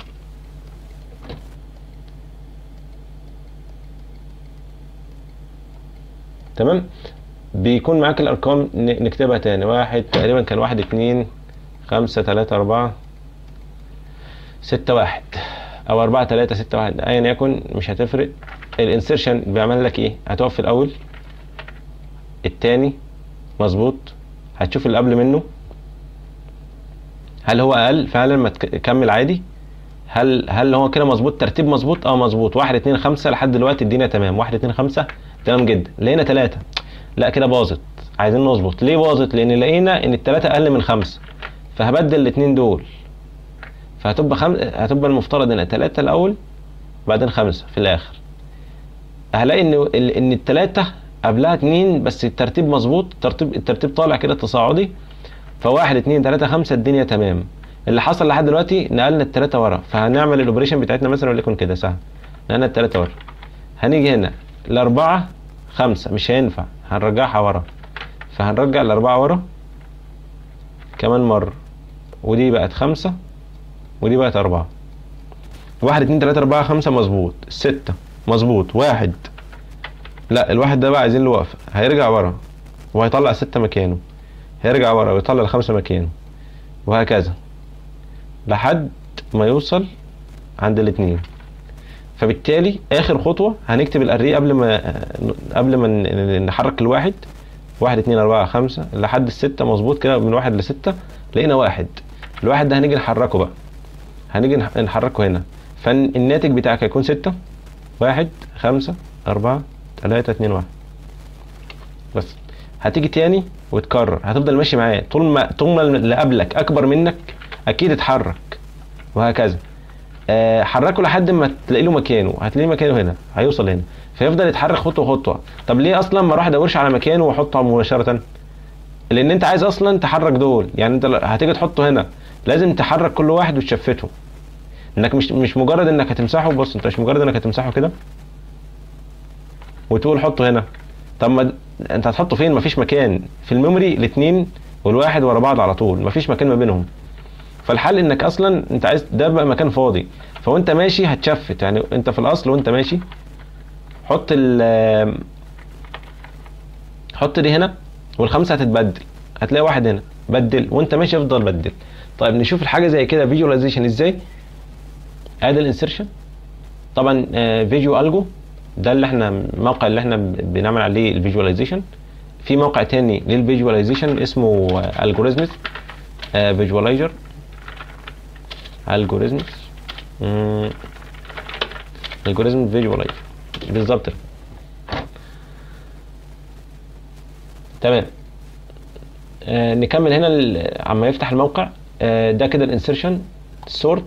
تمام بيكون معاك الارقام ن- نكتبها تاني واحد تقريبا كان واحد اتنين خمسة تلاتة اربعة ستة واحد او اربعة تلاتة ستة واحد ايا يكن مش هتفرق الانسيرشن بيعمل لك ايه هتقف في الاول التاني مظبوط هتشوف اللي قبل منه هل هو اقل فعلا ما تكمل عادي هل هل هو كده مظبوط ترتيب مظبوط اه مظبوط واحد اتنين خمسة لحد دلوقتي الدنيا تمام واحد اتنين خمسة تمام جدا لقينا تلاتة لا كده باظت عايزين نظبط ليه باظت لان لقينا ان التلاتة اقل من خمسة فهبدل الاتنين دول فهتبقى خم... هتبقى المفترض ان تلاتة الاول بعدين خمسة في الاخر هلاقي ان ال- ان التلاتة قبلها اتنين بس الترتيب مظبوط الترتيب الترتيب طالع كده تصاعدي فواحد اتنين تلاته خمسه الدنيا تمام اللي حصل لحد دلوقتي نقلنا التلاته ورا فهنعمل الاوبريشن بتاعتنا مثلا وليكن كده سهل نقلنا التلاته ورا هنيجي هنا الاربعه خمسه مش هينفع هنرجعها ورا فهنرجع الاربعه ورا كمان مره ودي بقت خمسه ودي بقت اربعه واحد اتنين تلاته اربعه خمسه مظبوط ستة مظبوط واحد لا الواحد ده بقى عايزين له وقفه هيرجع ورا وهيطلع ستة مكانه هيرجع ورا ويطلع الخمسة مكانه وهكذا لحد ما يوصل عند الاتنين فبالتالي اخر خطوه هنكتب الاري قبل ما قبل ما ن- نحرك الواحد واحد اتنين اربعة خمسة لحد الستة مظبوط كده من واحد لستة لقينا واحد الواحد ده هنيجي نحركه بقى هنيجي نح- نحركه هنا فالناتج بتاعك هيكون ستة واحد خمسة أربعة تلاتة اتنين واحد بس هتيجي تاني وتكرر هتفضل ماشي معاه طول ما طول ما اللي قبلك أكبر منك أكيد اتحرك وهكذا آه، حركه لحد ما تلاقي له مكانه هتلاقيه مكانه هنا هيوصل هنا فيفضل يتحرك خطوه خطوه طب ليه اصلا ما اروح ادورش على مكانه واحطه مباشره لان انت عايز اصلا تحرك دول يعني انت ل- هتيجي تحطه هنا لازم تحرك كل واحد وتشفته انك مش مش مجرد انك هتمسحه بص انت مش مجرد انك هتمسحه كده وتقول حطه هنا طب ما د- انت هتحطه فين مفيش مكان في الميموري الاثنين والواحد ورا بعض على طول مفيش مكان ما بينهم فالحل انك اصلا انت عايز ده بقى مكان فاضي فوانت ماشي هتشفت يعني انت في الاصل وانت ماشي حط ال حط دي هنا والخمسه هتتبدل هتلاقي واحد هنا بدل وانت ماشي افضل بدل طيب نشوف الحاجه زي كده فيجواليزيشن ازاي ادي الانسرشن طبعا فيجوال الجو ده اللي احنا الموقع اللي احنا بنعمل عليه الفيجواليزيشن في موقع تاني للفيجواليزيشن اسمه الجوريزمز فيجوالايزر الجوريزمز الجوريزم فيجوالايزر بالظبط كده. تمام آه نكمل هنا ال- عما يفتح الموقع آه ده كده الانسرشن سورت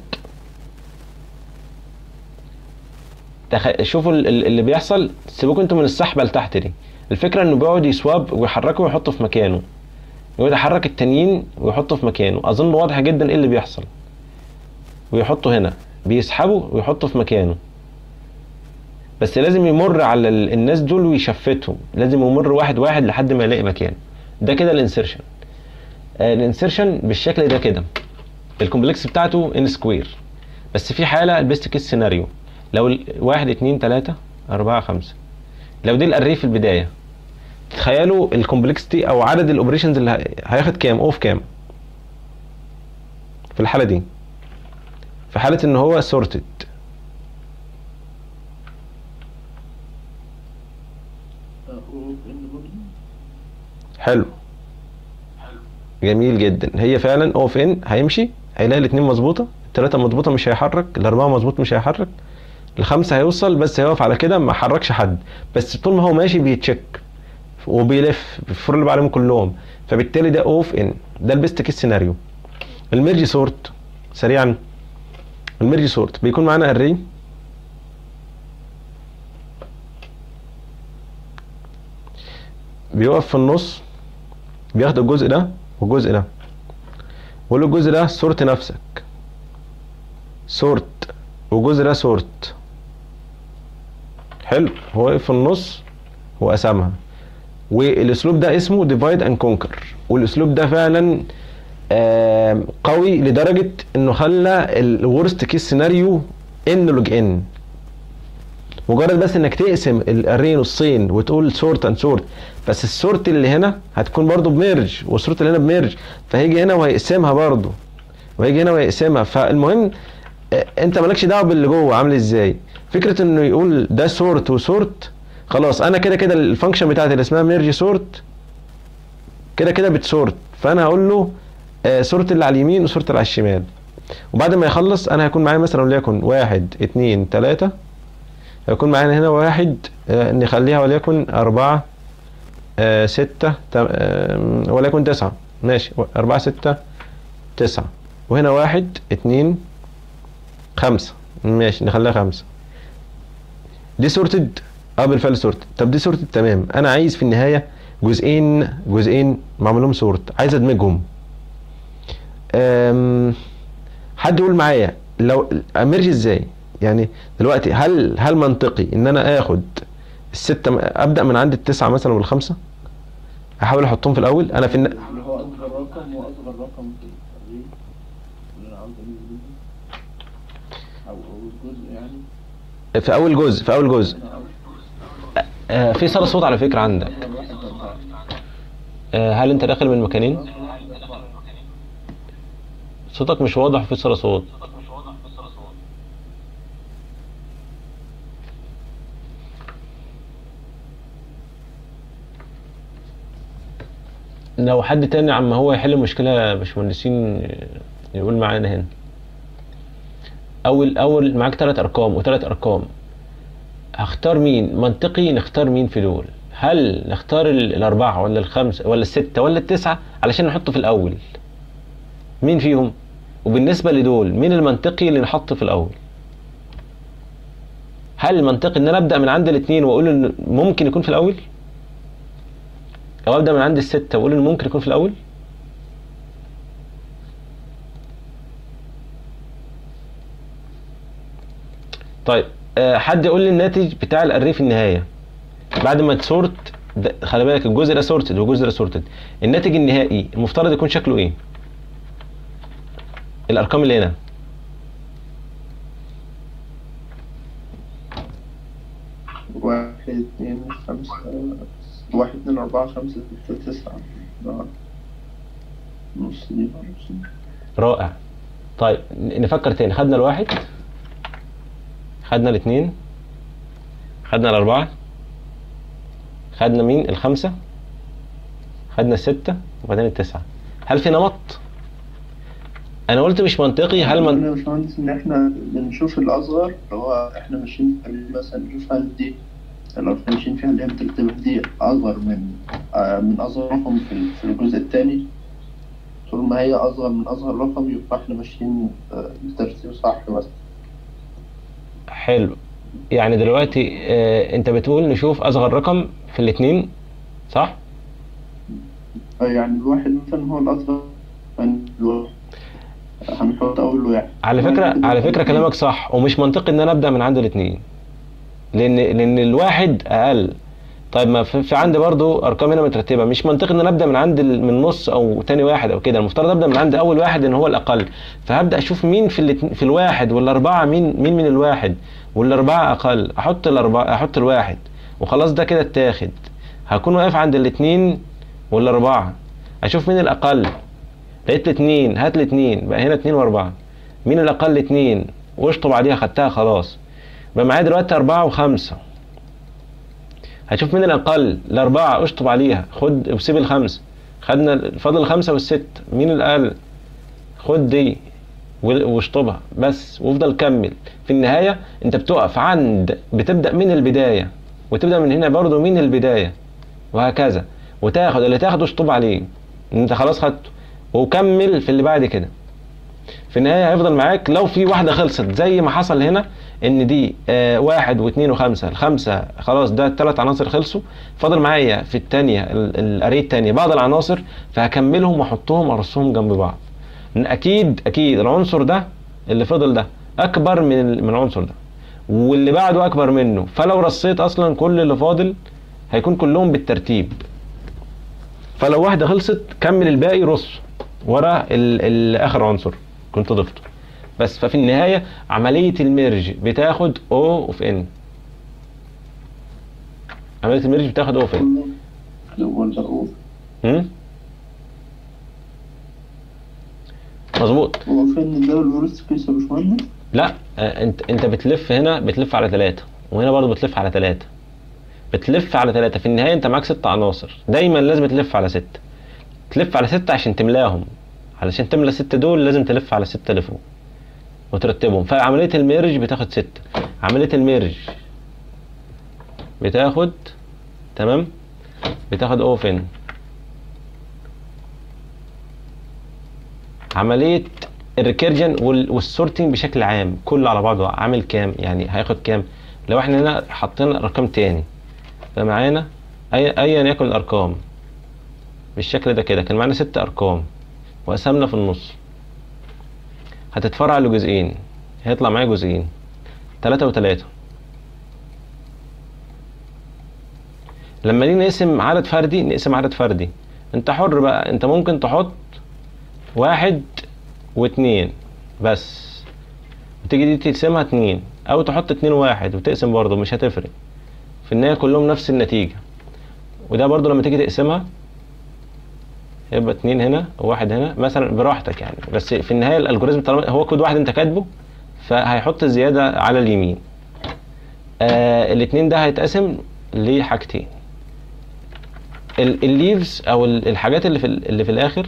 تخ... شوفوا ال- ال- اللي بيحصل سيبوكوا انتوا من السحبه لتحت دي الفكره انه بيقعد يسواب ويحركه ويحطه في مكانه يقعد يحرك التانيين ويحطه في مكانه اظن واضح جدا ايه اللي بيحصل ويحطه هنا بيسحبه ويحطه في مكانه بس لازم يمر على ال- الناس دول ويشفتهم لازم يمر واحد واحد لحد ما يلاقي مكان ده كده الانسرشن آه الانسرشن بالشكل ده كده الكومبلكس بتاعته ان سكوير بس في حاله البيست كيس سيناريو لو ال- واحد اتنين تلاته اربعه خمسه لو دي الاري في البدايه تخيلوا الكومبلكسيتي او عدد الاوبريشنز اللي ه- هياخد كام اوف كام في الحاله دي في حاله ان هو سورتد حلو جميل جدا هي فعلا اوف ان هيمشي هيلاقي الاثنين مظبوطه الثلاثه مظبوطه مش هيحرك الاربعه مظبوط مش هيحرك الخمسه هيوصل بس هيقف على كده ما حركش حد بس طول ما هو ماشي بيتشيك وبيلف بيفر اللي عليهم كلهم فبالتالي ده اوف ان ده البيست كيس سيناريو الميرجي سورت سريعا الميرجي سورت بيكون معانا اري بيقف في النص بياخد الجزء ده والجزء ده ويقول له الجزء ده سورت نفسك سورت والجزء ده سورت حلو هو واقف في النص وقسمها والاسلوب ده اسمه ديفايد اند كونكر والاسلوب ده فعلا آم، قوي لدرجه انه خلى الورست كيس سيناريو ان لوج ان مجرد بس انك تقسم الاري نصين وتقول سورت اند سورت بس السورت اللي هنا هتكون برضو بميرج والسورت اللي هنا بميرج فهيجي هنا وهيقسمها برضو وهيجي هنا وهيقسمها فالمهم آه، انت مالكش دعوه باللي جوه عامل ازاي فكره انه يقول ده سورت وسورت خلاص انا كده كده الفانكشن بتاعتي اللي اسمها ميرج سورت كده كده بتسورت فانا هقول له آه، سورت اللي على اليمين وسورت اللي على الشمال وبعد ما يخلص انا هيكون معايا مثلا وليكن واحد اتنين تلاته هيكون معانا هنا واحد آه، نخليها وليكن أربعة آه، ستة تم- آه، وليكن تسعة ماشي و- أربعة ستة تسعة وهنا واحد اتنين خمسة ماشي نخليها خمسة دي سورتد اه بالفعل سورت طب دي سورت تمام انا عايز في النهايه جزئين جزئين معمول لهم سورت عايز ادمجهم أم، حد يقول معايا لو امرج ازاي يعني دلوقتي هل هل منطقي ان انا اخد الستة ابدا من عند التسعة مثلا والخمسة احاول احطهم في الاول انا في الن... اللي هو اصغر رقم واصغر رقم في الريل اللي انا عاوز اميز بيه او اول جزء يعني في اول جزء في اول جزء انا عاوز آه في صدى صوت على فكرة عندك اصغر واحد اربعة آه هل انت داخل من مكانين اصغر واحد اربعة صوتك مش واضح في صدى صوت لو حد تاني عم هو يحل المشكلة يا باشمهندسين يقول معانا هنا أول أول معاك تلات أرقام وتلات أرقام هختار مين منطقي نختار مين في دول هل نختار ال- الأربعة ولا الخمسة ولا الستة ولا التسعة علشان نحطه في الأول مين فيهم وبالنسبة لدول مين المنطقي اللي نحطه في الأول هل المنطقي ان انا ابدا من عند الاثنين واقول ان ممكن يكون في الاول او ابدا من عند الستة واقول ان ممكن يكون في الاول طيب آه، حد يقول لي الناتج بتاع الاري في النهايه بعد ما تسورت ده- خلي بالك الجزء ده سورتد والجزء ده سورتد الناتج النهائي المفترض يكون شكله ايه الارقام اللي هنا واحد اتنين خمسة واحد اتنين أربعة خمسة ستة تسعة ده نص دي نص دي رائع طيب ن- نفكر تاني خدنا الواحد خدنا الاثنين خدنا الأربعة خدنا مين الخمسة خدنا الستة وبعدين التسعة هل في نمط؟ أنا قلت مش منطقي هل من... قلنا يا باشمهندس إن إحنا بنشوف الأصغر اللي هو إحنا ماشيين عليه مثلا نشوف هل دي الأرقام ماشيين فيها اللي هي بترتبط دي أصغر من آه من أصغر رقم في ال- في الجزء التاني طول ما هي أصغر من أصغر رقم يبقى إحنا ماشيين آه، بترتيب صح مثلا حلو يعني دلوقتي آه أنت بتقول نشوف أصغر رقم في الاتنين صح؟ آه، يعني الواحد مثلا هو الأصغر من الواحد هنحط أول واحد على فكرة على فكرة كلامك صح ومش منطقي ان انا ابدأ من عند الاثنين لان لان الواحد اقل طيب ما في, في عندي برضو ارقام هنا مترتبة مش منطقي ان انا ابدأ من عند ال- من نص او تاني واحد او كده المفترض ابدأ من عند اول واحد ان هو الاقل فهبدأ اشوف مين في الاتنين في الواحد والاربعة مين مين من الواحد والاربعة اقل احط الاربعة احط الواحد وخلاص ده كده اتاخد هكون واقف عند الاثنين والاربعة اشوف مين الاقل لقيت الاثنين هات الاثنين بقى هنا اثنين واربعة مين الاقل اتنين واشطب عليها خدتها خلاص بقى معايا دلوقتي اربعة وخمسة هشوف مين الاقل الاربعة اشطب عليها خد وسيب الخمسة خدنا فاضل الخمسة والست مين الاقل خد دي و- واشطبها بس وافضل كمل في النهاية انت بتقف عند بتبدأ من البداية وتبدأ من هنا برضو من البداية وهكذا وتاخد اللي تاخده اشطب عليه انت خلاص خدته وكمل في اللي بعد كده في النهاية هيفضل معاك لو في واحدة خلصت زي ما حصل هنا ان دي آه واحد واثنين وخمسة الخمسة خلاص ده الثلاث عناصر خلصوا فاضل معايا في الثانية الاريه الثانية بعض العناصر فهكملهم واحطهم ارصهم جنب بعض لأن اكيد اكيد العنصر ده اللي فضل ده اكبر من ال- من العنصر ده واللي بعده اكبر منه فلو رصيت اصلا كل اللي فاضل هيكون كلهم بالترتيب فلو واحدة خلصت كمل الباقي رص ورا ال- ال- اخر عنصر كنت ضفته بس ففي النهاية عملية الميرج بتاخد O اوف N عملية الميرج بتاخد O اوف N الأول ده أول هم؟ مظبوط هو فين ده الورست كيس يا باشمهندس؟ لا آه، انت انت بتلف هنا بتلف على ثلاثة وهنا برضه بتلف على ثلاثة بتلف على ثلاثة في النهاية انت معاك ست عناصر دايما لازم تلف على ستة تلف على ستة عشان تملاهم علشان تملى ستة دول لازم تلف على ستة اللي فوق وترتبهم فعملية الميرج بتاخد ستة عملية الميرج بتاخد تمام بتاخد اوفن عملية الريكيرجن والسورتنج بشكل عام كله على بعضه عامل كام يعني هياخد كام لو احنا هنا حطينا ارقام تاني فمعانا اي ايا يكن الارقام بالشكل ده كده كان معانا ست ارقام وقسمنا في النص هتتفرع لجزئين هيطلع معايا جزئين تلاتة وتلاتة لما نيجي نقسم عدد فردي نقسم عدد فردي انت حر بقى انت ممكن تحط واحد واتنين بس وتيجي دي تقسمها اتنين او تحط اتنين وواحد وتقسم برضه مش هتفرق في النهاية كلهم نفس النتيجة وده برضه لما تيجي تقسمها يبقى اتنين هنا وواحد هنا مثلا براحتك يعني بس في النهاية الالجوريزم طالما هو كود واحد انت كاتبه فهيحط الزيادة على اليمين آه الاتنين ده هيتقسم لحاجتين الليفز او ال- الحاجات اللي في ال- اللي في الاخر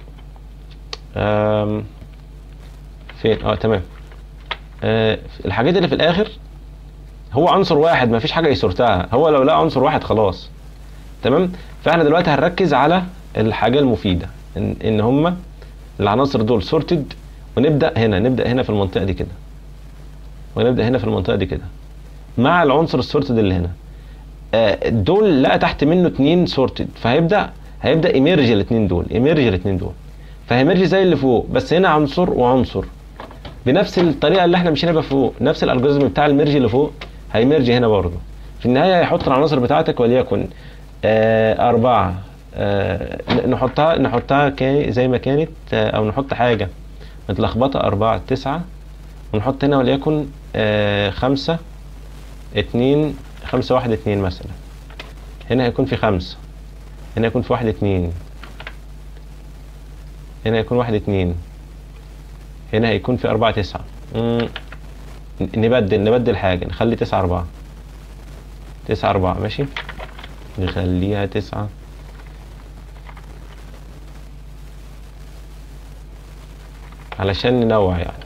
آم، فين اه تمام آه الحاجات اللي في الاخر هو عنصر واحد ما فيش حاجه يسورتها هو لو لقى عنصر واحد خلاص تمام فاحنا دلوقتي هنركز على الحاجه المفيده ان, إن هما العناصر دول سورتد ونبدا هنا نبدا هنا في المنطقه دي كده ونبدا هنا في المنطقه دي كده مع العنصر السورتد اللي هنا آه، دول لقى تحت منه اتنين سورتد فهيبدا هيبدا ايميرج الاتنين دول ايميرج الاتنين دول فهيميرج زي اللي فوق بس هنا عنصر وعنصر بنفس الطريقه اللي احنا مشينا بيها فوق نفس الالجوريزم بتاع الميرج اللي فوق هيميرج هنا برضه في النهايه هيحط العناصر بتاعتك وليكن آه أربعة آه ن- نحطها نحطها كا- زي ما كانت آه أو نحط حاجة متلخبطة أربعة تسعة ونحط هنا وليكن آه خمسة اتنين خمسة واحد اتنين مثلا هنا هيكون في خمسة هنا هيكون في واحد اتنين هنا هيكون واحد اتنين هنا هيكون في أربعة تسعة مم. ن- نبدل نبدل حاجة نخلي تسعة أربعة تسعة أربعة ماشي نخليها تسعة علشان ننوع يعني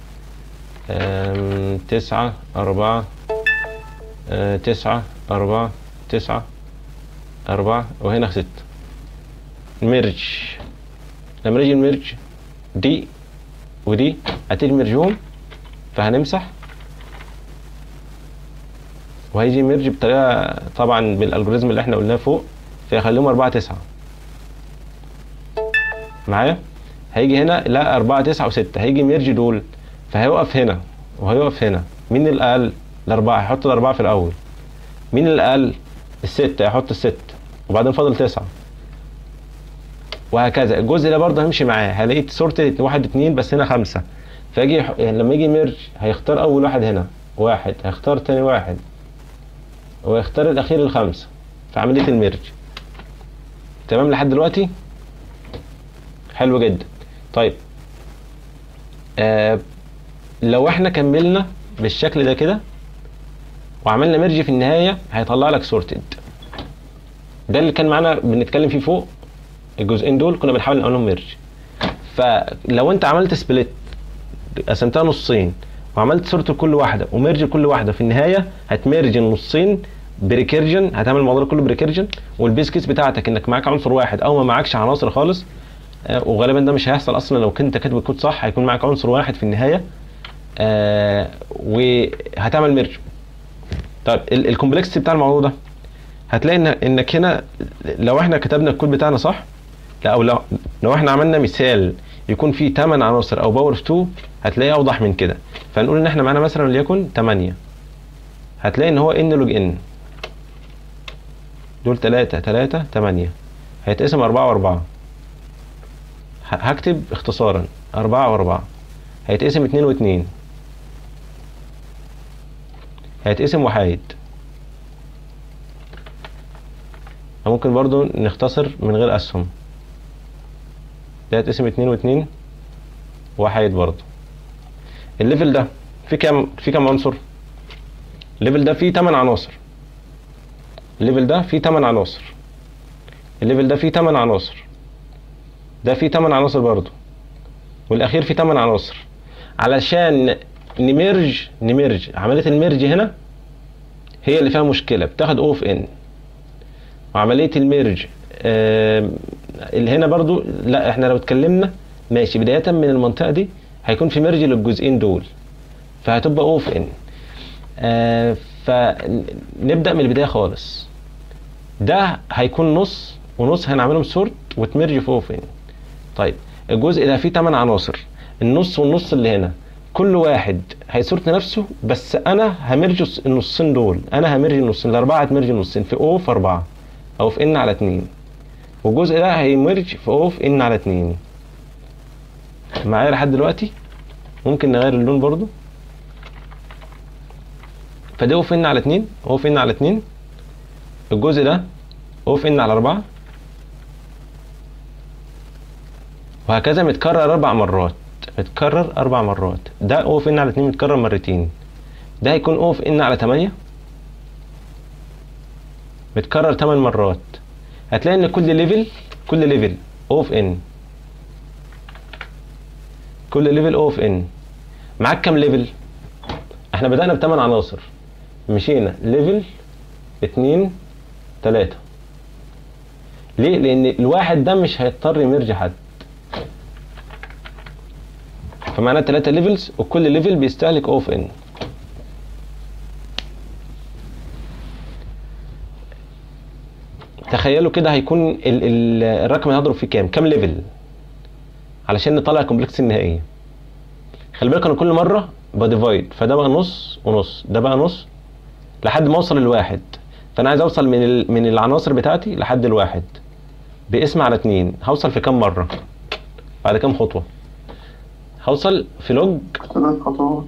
أم، تسعة أربعة أه، تسعة أربعة تسعة أربعة وهنا ستة ميرج لما نيجي نمرج دي ودي هتيجي نمرجهم فهنمسح وهيجي ميرج بطريقة طبعا بالالجوريزم اللي احنا قلناه فوق فيخليهم أربعة تسعة معايا هيجي هنا لا أربعة تسعة وستة هيجي ميرج دول فهيوقف هنا وهيوقف هنا مين الأقل؟ الأربعة هيحط الأربعة في الأول مين الأقل؟ الستة هيحط الست وبعدين فاضل تسعة وهكذا الجزء ده برضه همشي معاه هلاقي صورة واحد اتنين بس هنا خمسة فاجي يح- يعني لما يجي ميرج هيختار أول واحد هنا واحد هيختار تاني واحد ويختار الأخير الخمسة في عملية الميرج تمام لحد دلوقتي حلو جدا طيب آه لو احنا كملنا بالشكل ده كده وعملنا ميرج في النهاية هيطلع لك سورتد ده اللي كان معانا بنتكلم فيه فوق الجزئين دول كنا بنحاول نعملهم ميرج فلو انت عملت سبليت قسمتها نصين وعملت صورة لكل واحدة وميرج لكل واحدة في النهاية هتميرج النصين بريكيرجن هتعمل الموضوع كله بريكيرجن والبيس كيس بتاعتك انك معاك عنصر واحد او ما معكش عناصر خالص آه، وغالبا ده مش هيحصل اصلا لو كنت كاتب الكود صح هيكون معاك عنصر واحد في النهايه آه وهتعمل ميرج طيب الكومبلكسيتي بتاع الموضوع ده هتلاقي إن انك هنا لو احنا كتبنا الكود بتاعنا صح لا او لو لو احنا عملنا مثال يكون فيه 8 عناصر او باور 2 هتلاقيه اوضح من كده فنقول ان احنا معانا مثلا وليكن 8 هتلاقي ان هو ان لوج ان دول 3 3 8 هيتقسم 4 و4 هكتب اختصارا 4 و4 هيتقسم 2 و2 هيتقسم وحايد ممكن برضو نختصر من غير اسهم ده هيتقسم 2 و2 وحايد برضو الليفل ده في كام في كام عنصر الليفل ده فيه 8 عناصر الليفل ده فيه 8 عناصر الليفل ده فيه 8 عناصر ده فيه 8 عناصر برضو والاخير فيه 8 عناصر علشان نمرج نمرج عمليه الميرج هنا هي اللي فيها مشكله بتاخد اوف ان وعمليه الميرج آه اللي هنا برضو لا احنا لو اتكلمنا ماشي بدايه من المنطقه دي هيكون في ميرج للجزئين دول فهتبقى اوف ان آه فنبدا من البدايه خالص ده هيكون نص ونص هنعملهم سورت وتمرج في اوف ان طيب الجزء ده فيه 8 عناصر النص والنص اللي هنا كل واحد هيسورت نفسه بس انا همرج الس- النصين دول انا همرج النصين الاربعه هتمرج النصين في او في اربعه او في ان على اتنين والجزء ده هيمرج في او في ان على اتنين معايا لحد دلوقتي ممكن نغير اللون برضو فده او في ان على اتنين او في ان على اتنين الجزء ده او في ان على اربعه وهكذا متكرر اربع مرات متكرر اربع مرات ده او في ان على اتنين متكرر مرتين ده هيكون او في ان على تمانية متكرر تمن مرات هتلاقي ان كل ليفل كل ليفل او في ان كل ليفل او في ان معاك كام ليفل احنا بدأنا بثمان عناصر مشينا ليفل اتنين تلاتة ليه؟ لأن الواحد ده مش هيضطر يمرج حد فمعناه تلاتة ليفلز وكل ليفل بيستهلك اوف ان تخيلوا كده هيكون ال ال الرقم اللي هضرب فيه كام؟ كام ليفل؟ علشان نطلع الكومبلكس النهائية. خلي بالك انا كل مرة بديفايد فده بقى نص ونص ده بقى نص لحد ما اوصل للواحد فانا عايز اوصل من ال من العناصر بتاعتي لحد الواحد باسم على اتنين هوصل في كام مرة؟ بعد كام خطوة؟ هوصل في لوج ثلاث خطوات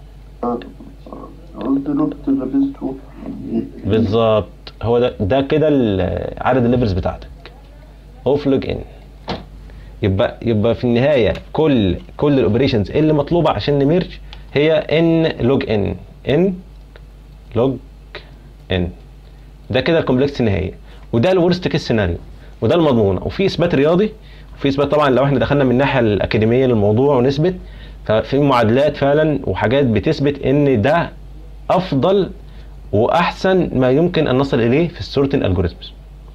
قلت لوك لبسته بالظبط هو ده ده كده ال- عدد الليفلز بتاعتك اوف لوج ان يبقى يبقى في النهايه كل كل الاوبريشنز اللي مطلوبه عشان نميرج هي ان لوج ان ان لوج ان ده كده الكومبلكس النهائيه وده الورست كيس سيناريو وده المضمون وفي اثبات رياضي وفي اثبات طبعا لو احنا دخلنا من الناحيه الاكاديميه للموضوع ونثبت ففي معادلات فعلا وحاجات بتثبت ان ده افضل واحسن ما يمكن ان نصل اليه في السورتنج الجوريزمز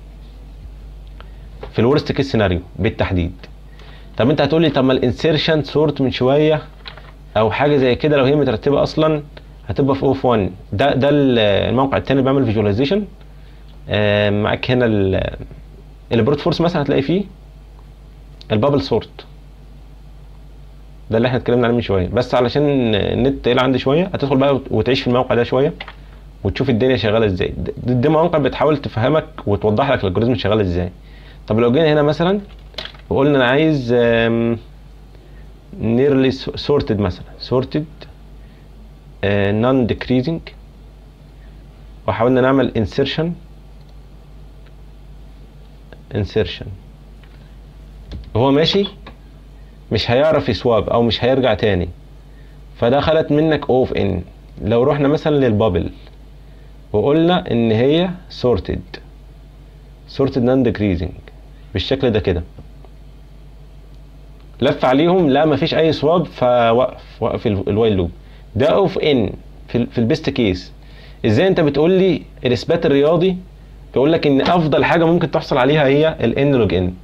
في الورست كيس سيناريو بالتحديد طب انت هتقول لي طب ما الانسيرشن سورت من شويه او حاجه زي كده لو هي مترتبه اصلا هتبقى في اوف 1 ده ده ال- الموقع التاني اللي بيعمل فيجواليزيشن معاك هنا ال- البروت فورس مثلا هتلاقي فيه البابل سورت ده اللي احنا اتكلمنا عليه من شويه بس علشان النت تقيل عندي شويه هتدخل بقى وت- وتعيش في الموقع ده شويه وتشوف الدنيا شغاله ازاي ده, ده موقع بتحاول تفهمك وتوضح لك الالجوريزم شغال ازاي طب لو جينا هنا مثلا وقلنا انا عايز نيرلي سورتد مثلا سورتد نون decreasing وحاولنا نعمل insertion insertion وهو ماشي مش هيعرف يسواب او مش هيرجع تاني فدخلت منك اوف ان لو رحنا مثلا للبابل وقلنا ان هي sorted sorted non decreasing بالشكل ده كده لف عليهم لا مفيش اي سواب فوقف وقف ال- الوايل لوب ده اوف ان في, ال- في البيست كيس ازاي انت بتقول لي الاثبات الرياضي بيقول لك ان افضل حاجه ممكن تحصل عليها هي الان لوج ان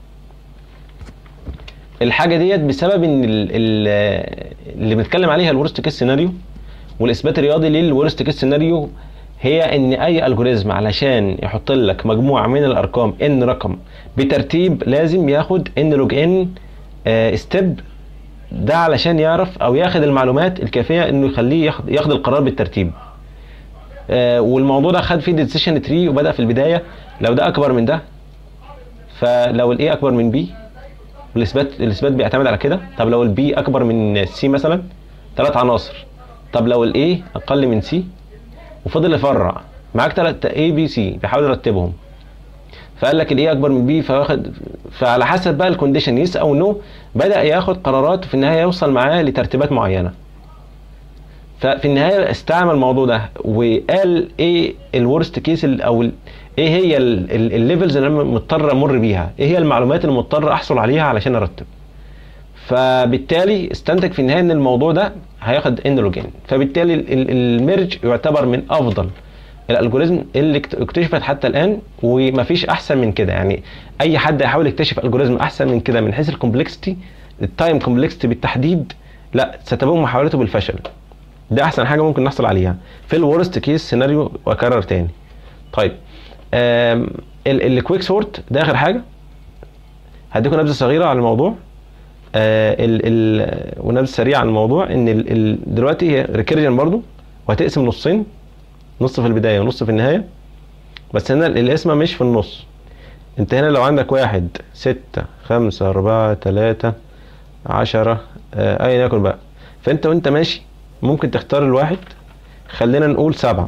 الحاجه ديت بسبب ان ال ال اللي بنتكلم عليها الورست كيس سيناريو والاثبات الرياضي للورست كيس سيناريو هي ان اي الجوريزم علشان يحط لك مجموعه من الارقام ان رقم بترتيب لازم ياخد ان لوج ان ستيب ده علشان يعرف او ياخد المعلومات الكافيه انه يخليه ياخد, ياخد القرار بالترتيب آه، والموضوع ده خد فيه ديسيشن تري وبدا في البدايه لو ده اكبر من ده فلو الاي اكبر من بي والاثبات الاثبات بيعتمد على كده طب لو البي اكبر من سي مثلا ثلاث عناصر طب لو الاي اقل من سي وفضل يفرع معاك ثلاث اي بي سي بيحاول يرتبهم فقال لك الاي اكبر من بي فواخد فعلى حسب بقى الكونديشن يس او نو بدا ياخد قرارات وفي النهايه يوصل معاه لترتيبات معينه ففي النهايه استعمل الموضوع ده وقال ايه الورست كيس او ال- ايه هي الليفلز اللي انا مضطر امر بيها ايه هي المعلومات اللي مضطر احصل عليها علشان ارتب فبالتالي استنتج في النهايه ان الموضوع ده هياخد ان لوجين فبالتالي ال- ال- الميرج يعتبر من افضل الالجوريزم اللي اكت- اكتشفت حتى الان ومفيش احسن من كده يعني اي حد يحاول يكتشف الجوريزم احسن من كده من حيث الكومبلكسيتي التايم كومبلكسيتي بالتحديد لا ستبوء محاولته بالفشل ده احسن حاجه ممكن نحصل عليها في الورست كيس سيناريو واكرر تاني طيب آم، ال- الكويك سورت ده اخر حاجه هديكم نبذه صغيره عن الموضوع آه ال ال ونبذه سريعه عن الموضوع ان ال ال دلوقتي هي ريكيرجن برضو وهتقسم نصين نص في البدايه ونص في النهايه بس هنا القسمه مش في النص انت هنا لو عندك واحد ستة خمسة أربعة تلاتة عشرة آه، أيا يكن بقى فأنت وأنت ماشي ممكن تختار الواحد خلينا نقول سبعة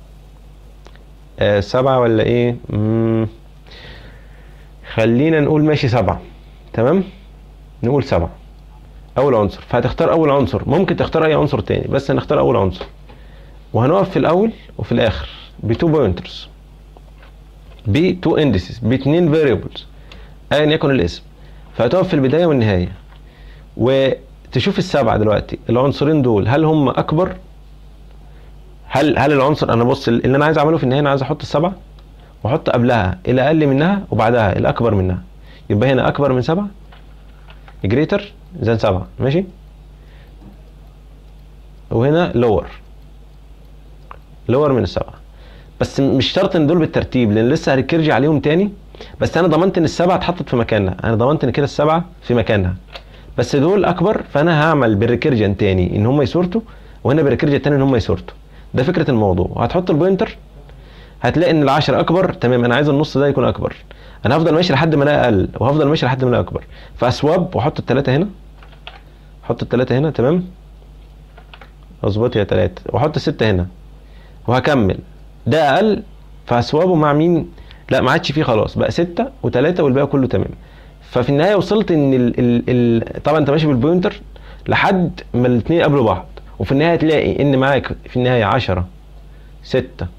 آه، سبعة ولا إيه؟ مم. خلينا نقول ماشي سبعة تمام؟ نقول سبعة أول عنصر فهتختار أول عنصر ممكن تختار أي عنصر تاني بس هنختار أول عنصر وهنقف في الأول وفي الآخر بتو بوينترز بتو اندسز باتنين فاريبلز ايا يكن الاسم فهتقف في البدايه والنهايه وتشوف السبعه دلوقتي العنصرين دول هل هم اكبر هل هل العنصر انا بص اللي انا عايز اعمله في النهايه انا عايز احط السبعه واحط قبلها الاقل منها وبعدها الاكبر منها يبقى هنا اكبر من سبعه جريتر زي سبعه ماشي وهنا لور لور من السبعه بس مش شرط ان دول بالترتيب لان لسه هركرجي عليهم تاني بس انا ضمنت ان السبعه اتحطت في مكانها انا ضمنت ان كده السبعه في مكانها بس دول اكبر فانا هعمل بالريكيرجن تاني ان هم يسورتوا وهنا بالريكيرجن تاني ان هم يسورتوا ده فكره الموضوع وهتحط البوينتر هتلاقي ان العشرة اكبر تمام انا عايز النص ده يكون اكبر انا هفضل ماشي لحد ما الاقي اقل وهفضل ماشي لحد ما الاقي اكبر فاسواب واحط الثلاثه هنا احط الثلاثه هنا تمام اظبط يا ثلاثه واحط السته هنا وهكمل ده اقل فهسوابه مع مين لا ما عادش فيه خلاص بقى ستة وتلاتة والباقي كله تمام ففي النهايه وصلت ان ال ال ال طبعا انت ماشي بالبوينتر لحد ما الاثنين يقابلوا بعض وفي النهايه تلاقي ان معاك في النهايه 10 6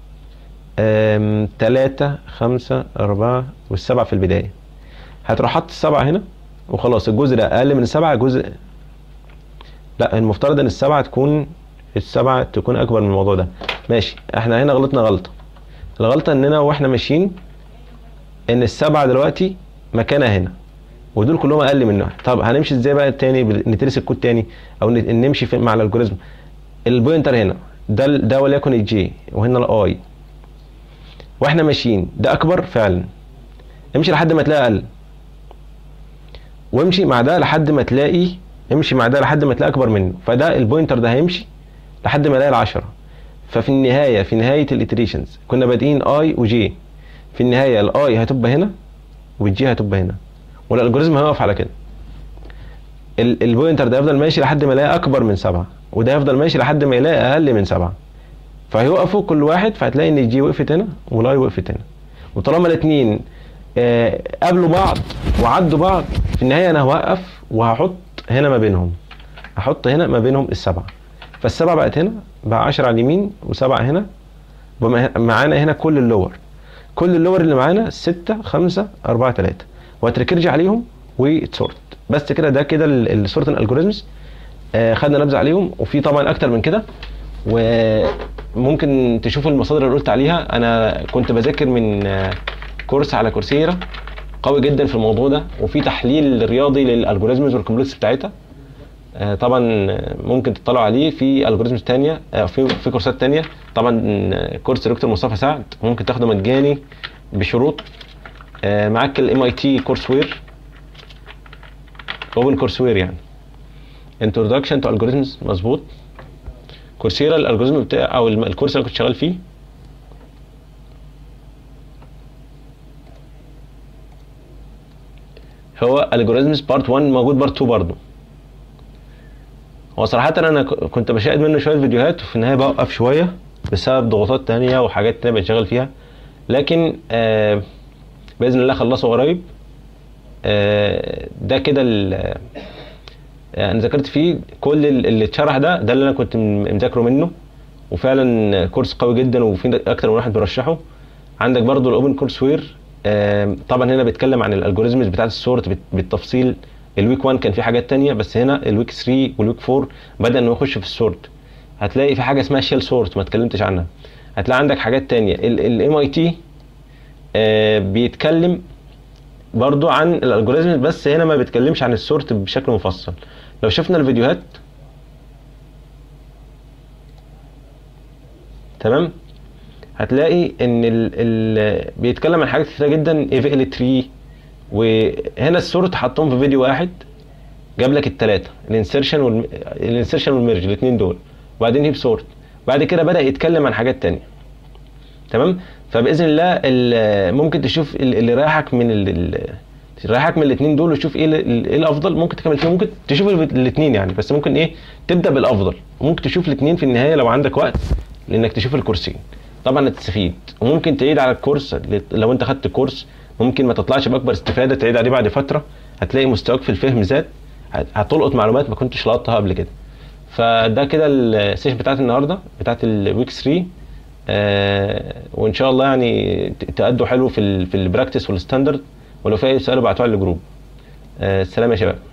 3 5 4 والسبعه في البدايه هتروح حاطط السبعه هنا وخلاص الجزء ده اقل من السبعه جزء لا المفترض ان السبعه تكون السبعه تكون اكبر من الموضوع ده ماشي احنا هنا غلطنا غلطه الغلطه اننا واحنا ماشيين ان السبعه دلوقتي مكانها هنا ودول كلهم اقل منه طب هنمشي ازاي بقى تاني بال- ندرس الكود تاني او ن- نمشي في مع الالجوريزم البوينتر هنا ده ال- ده وليكن الجي وهنا الاي واحنا ماشيين ده اكبر فعلا امشي لحد ما تلاقي اقل وامشي مع ده لحد ما تلاقي امشي مع ده لحد ما تلاقي اكبر منه فده البوينتر ده هيمشي لحد ما يلاقي العشرة ففي النهاية في نهاية الاتريشنز كنا بادئين اي وجي في النهاية الاي هتبقى هنا والجي هتبقى هنا والالجوريزم هيقف على كده ال- البوينتر ده يفضل ماشي لحد ما يلاقي اكبر من سبعة وده يفضل ماشي لحد ما يلاقي اقل من سبعة فهيوقفوا كل واحد فهتلاقي ان الجي وقفت هنا والاي وقفت هنا وطالما الاثنين آه قابلوا بعض وعدوا بعض في النهايه انا هوقف وهحط هنا ما بينهم هحط هنا ما بينهم السبعه فالسبعه بقت هنا بقى 10 على اليمين وسبعه هنا بما- معانا هنا كل اللور كل اللور اللي معانا 6 5 4 3 وهتركرجي عليهم وتسورت بس كده ده كده السورت الالجوريزمز آه خدنا نبذه عليهم وفي طبعا اكتر من كده وممكن تشوفوا المصادر اللي قلت عليها انا كنت بذاكر من آه، كورس على كورسيرا قوي جدا في الموضوع ده وفي تحليل رياضي للالجوريزمز والكومبلكس بتاعتها آه، طبعا آه، ممكن تطلعوا عليه في الجوريزمز تانية آه، في في كورسات تانية طبعا آه، كورس دكتور مصطفى سعد ممكن تاخده مجاني بشروط آه، معاك الام اي تي كورس وير اوبن كورس وير يعني انتروداكشن تو الجوريزمز مظبوط كورسيرا الالجوريزم بتاع او الم- الكورس اللي أنا كنت شغال فيه هو الجوريزمز بارت 1 موجود بارت 2 برضه هو صراحة أنا ك- كنت بشاهد منه شوية فيديوهات وفي النهاية بوقف شوية بسبب ضغوطات تانية وحاجات تانية بنشغل فيها لكن آه بإذن الله أخلصه قريب آه ده كده ال- آه، انا ذاكرت فيه كل ال- اللي اتشرح ده ده اللي انا كنت م- مذاكره منه وفعلا كورس قوي جدا وفي اكتر من واحد بيرشحه عندك برضو الاوبن كورس وير آم، طبعا هنا بيتكلم عن الالجوريزمز بتاعت السورت بت- بالتفصيل الويك 1 كان في حاجات تانية بس هنا الويك 3 والويك 4 بدا انه يخش في السورت هتلاقي في حاجه اسمها شيل سورت ما اتكلمتش عنها هتلاقي عندك حاجات تانية الام اي تي بيتكلم برضو عن الالجوريزم بس هنا ما بيتكلمش عن السورت بشكل مفصل لو شفنا الفيديوهات تمام هتلاقي ان ال ال بيتكلم عن حاجات كتيره جدا اي في ال 3 وهنا السورت حطهم في فيديو واحد جاب لك الثلاثه الانسرشن وال الانسرشن والميرج الاثنين دول وبعدين هيب سورت بعد كده بدا يتكلم عن حاجات تانية تمام فباذن الله ال- ممكن تشوف ال- اللي رايحك من ال- ال- رايحك من الاثنين دول وتشوف ايه ال- ايه الافضل ممكن تكمل فيه ممكن تشوف الاثنين يعني بس ممكن ايه تبدا بالافضل وممكن تشوف الاثنين في النهايه لو عندك وقت لانك تشوف الكورسين طبعا هتستفيد وممكن تعيد على الكورس لو انت خدت كورس ممكن ما تطلعش باكبر استفاده تعيد عليه بعد فتره هتلاقي مستواك في الفهم زاد هت- هتلقط معلومات ما كنتش لقطتها قبل كده فده كده السيشن بتاعت النهارده بتاعت الويك 3 آه وان شاء الله يعني ت- تأدوا حلو في ال في البراكتس والستاندرد ولو في اي سؤال ابعتوها على الجروب آه السلام يا شباب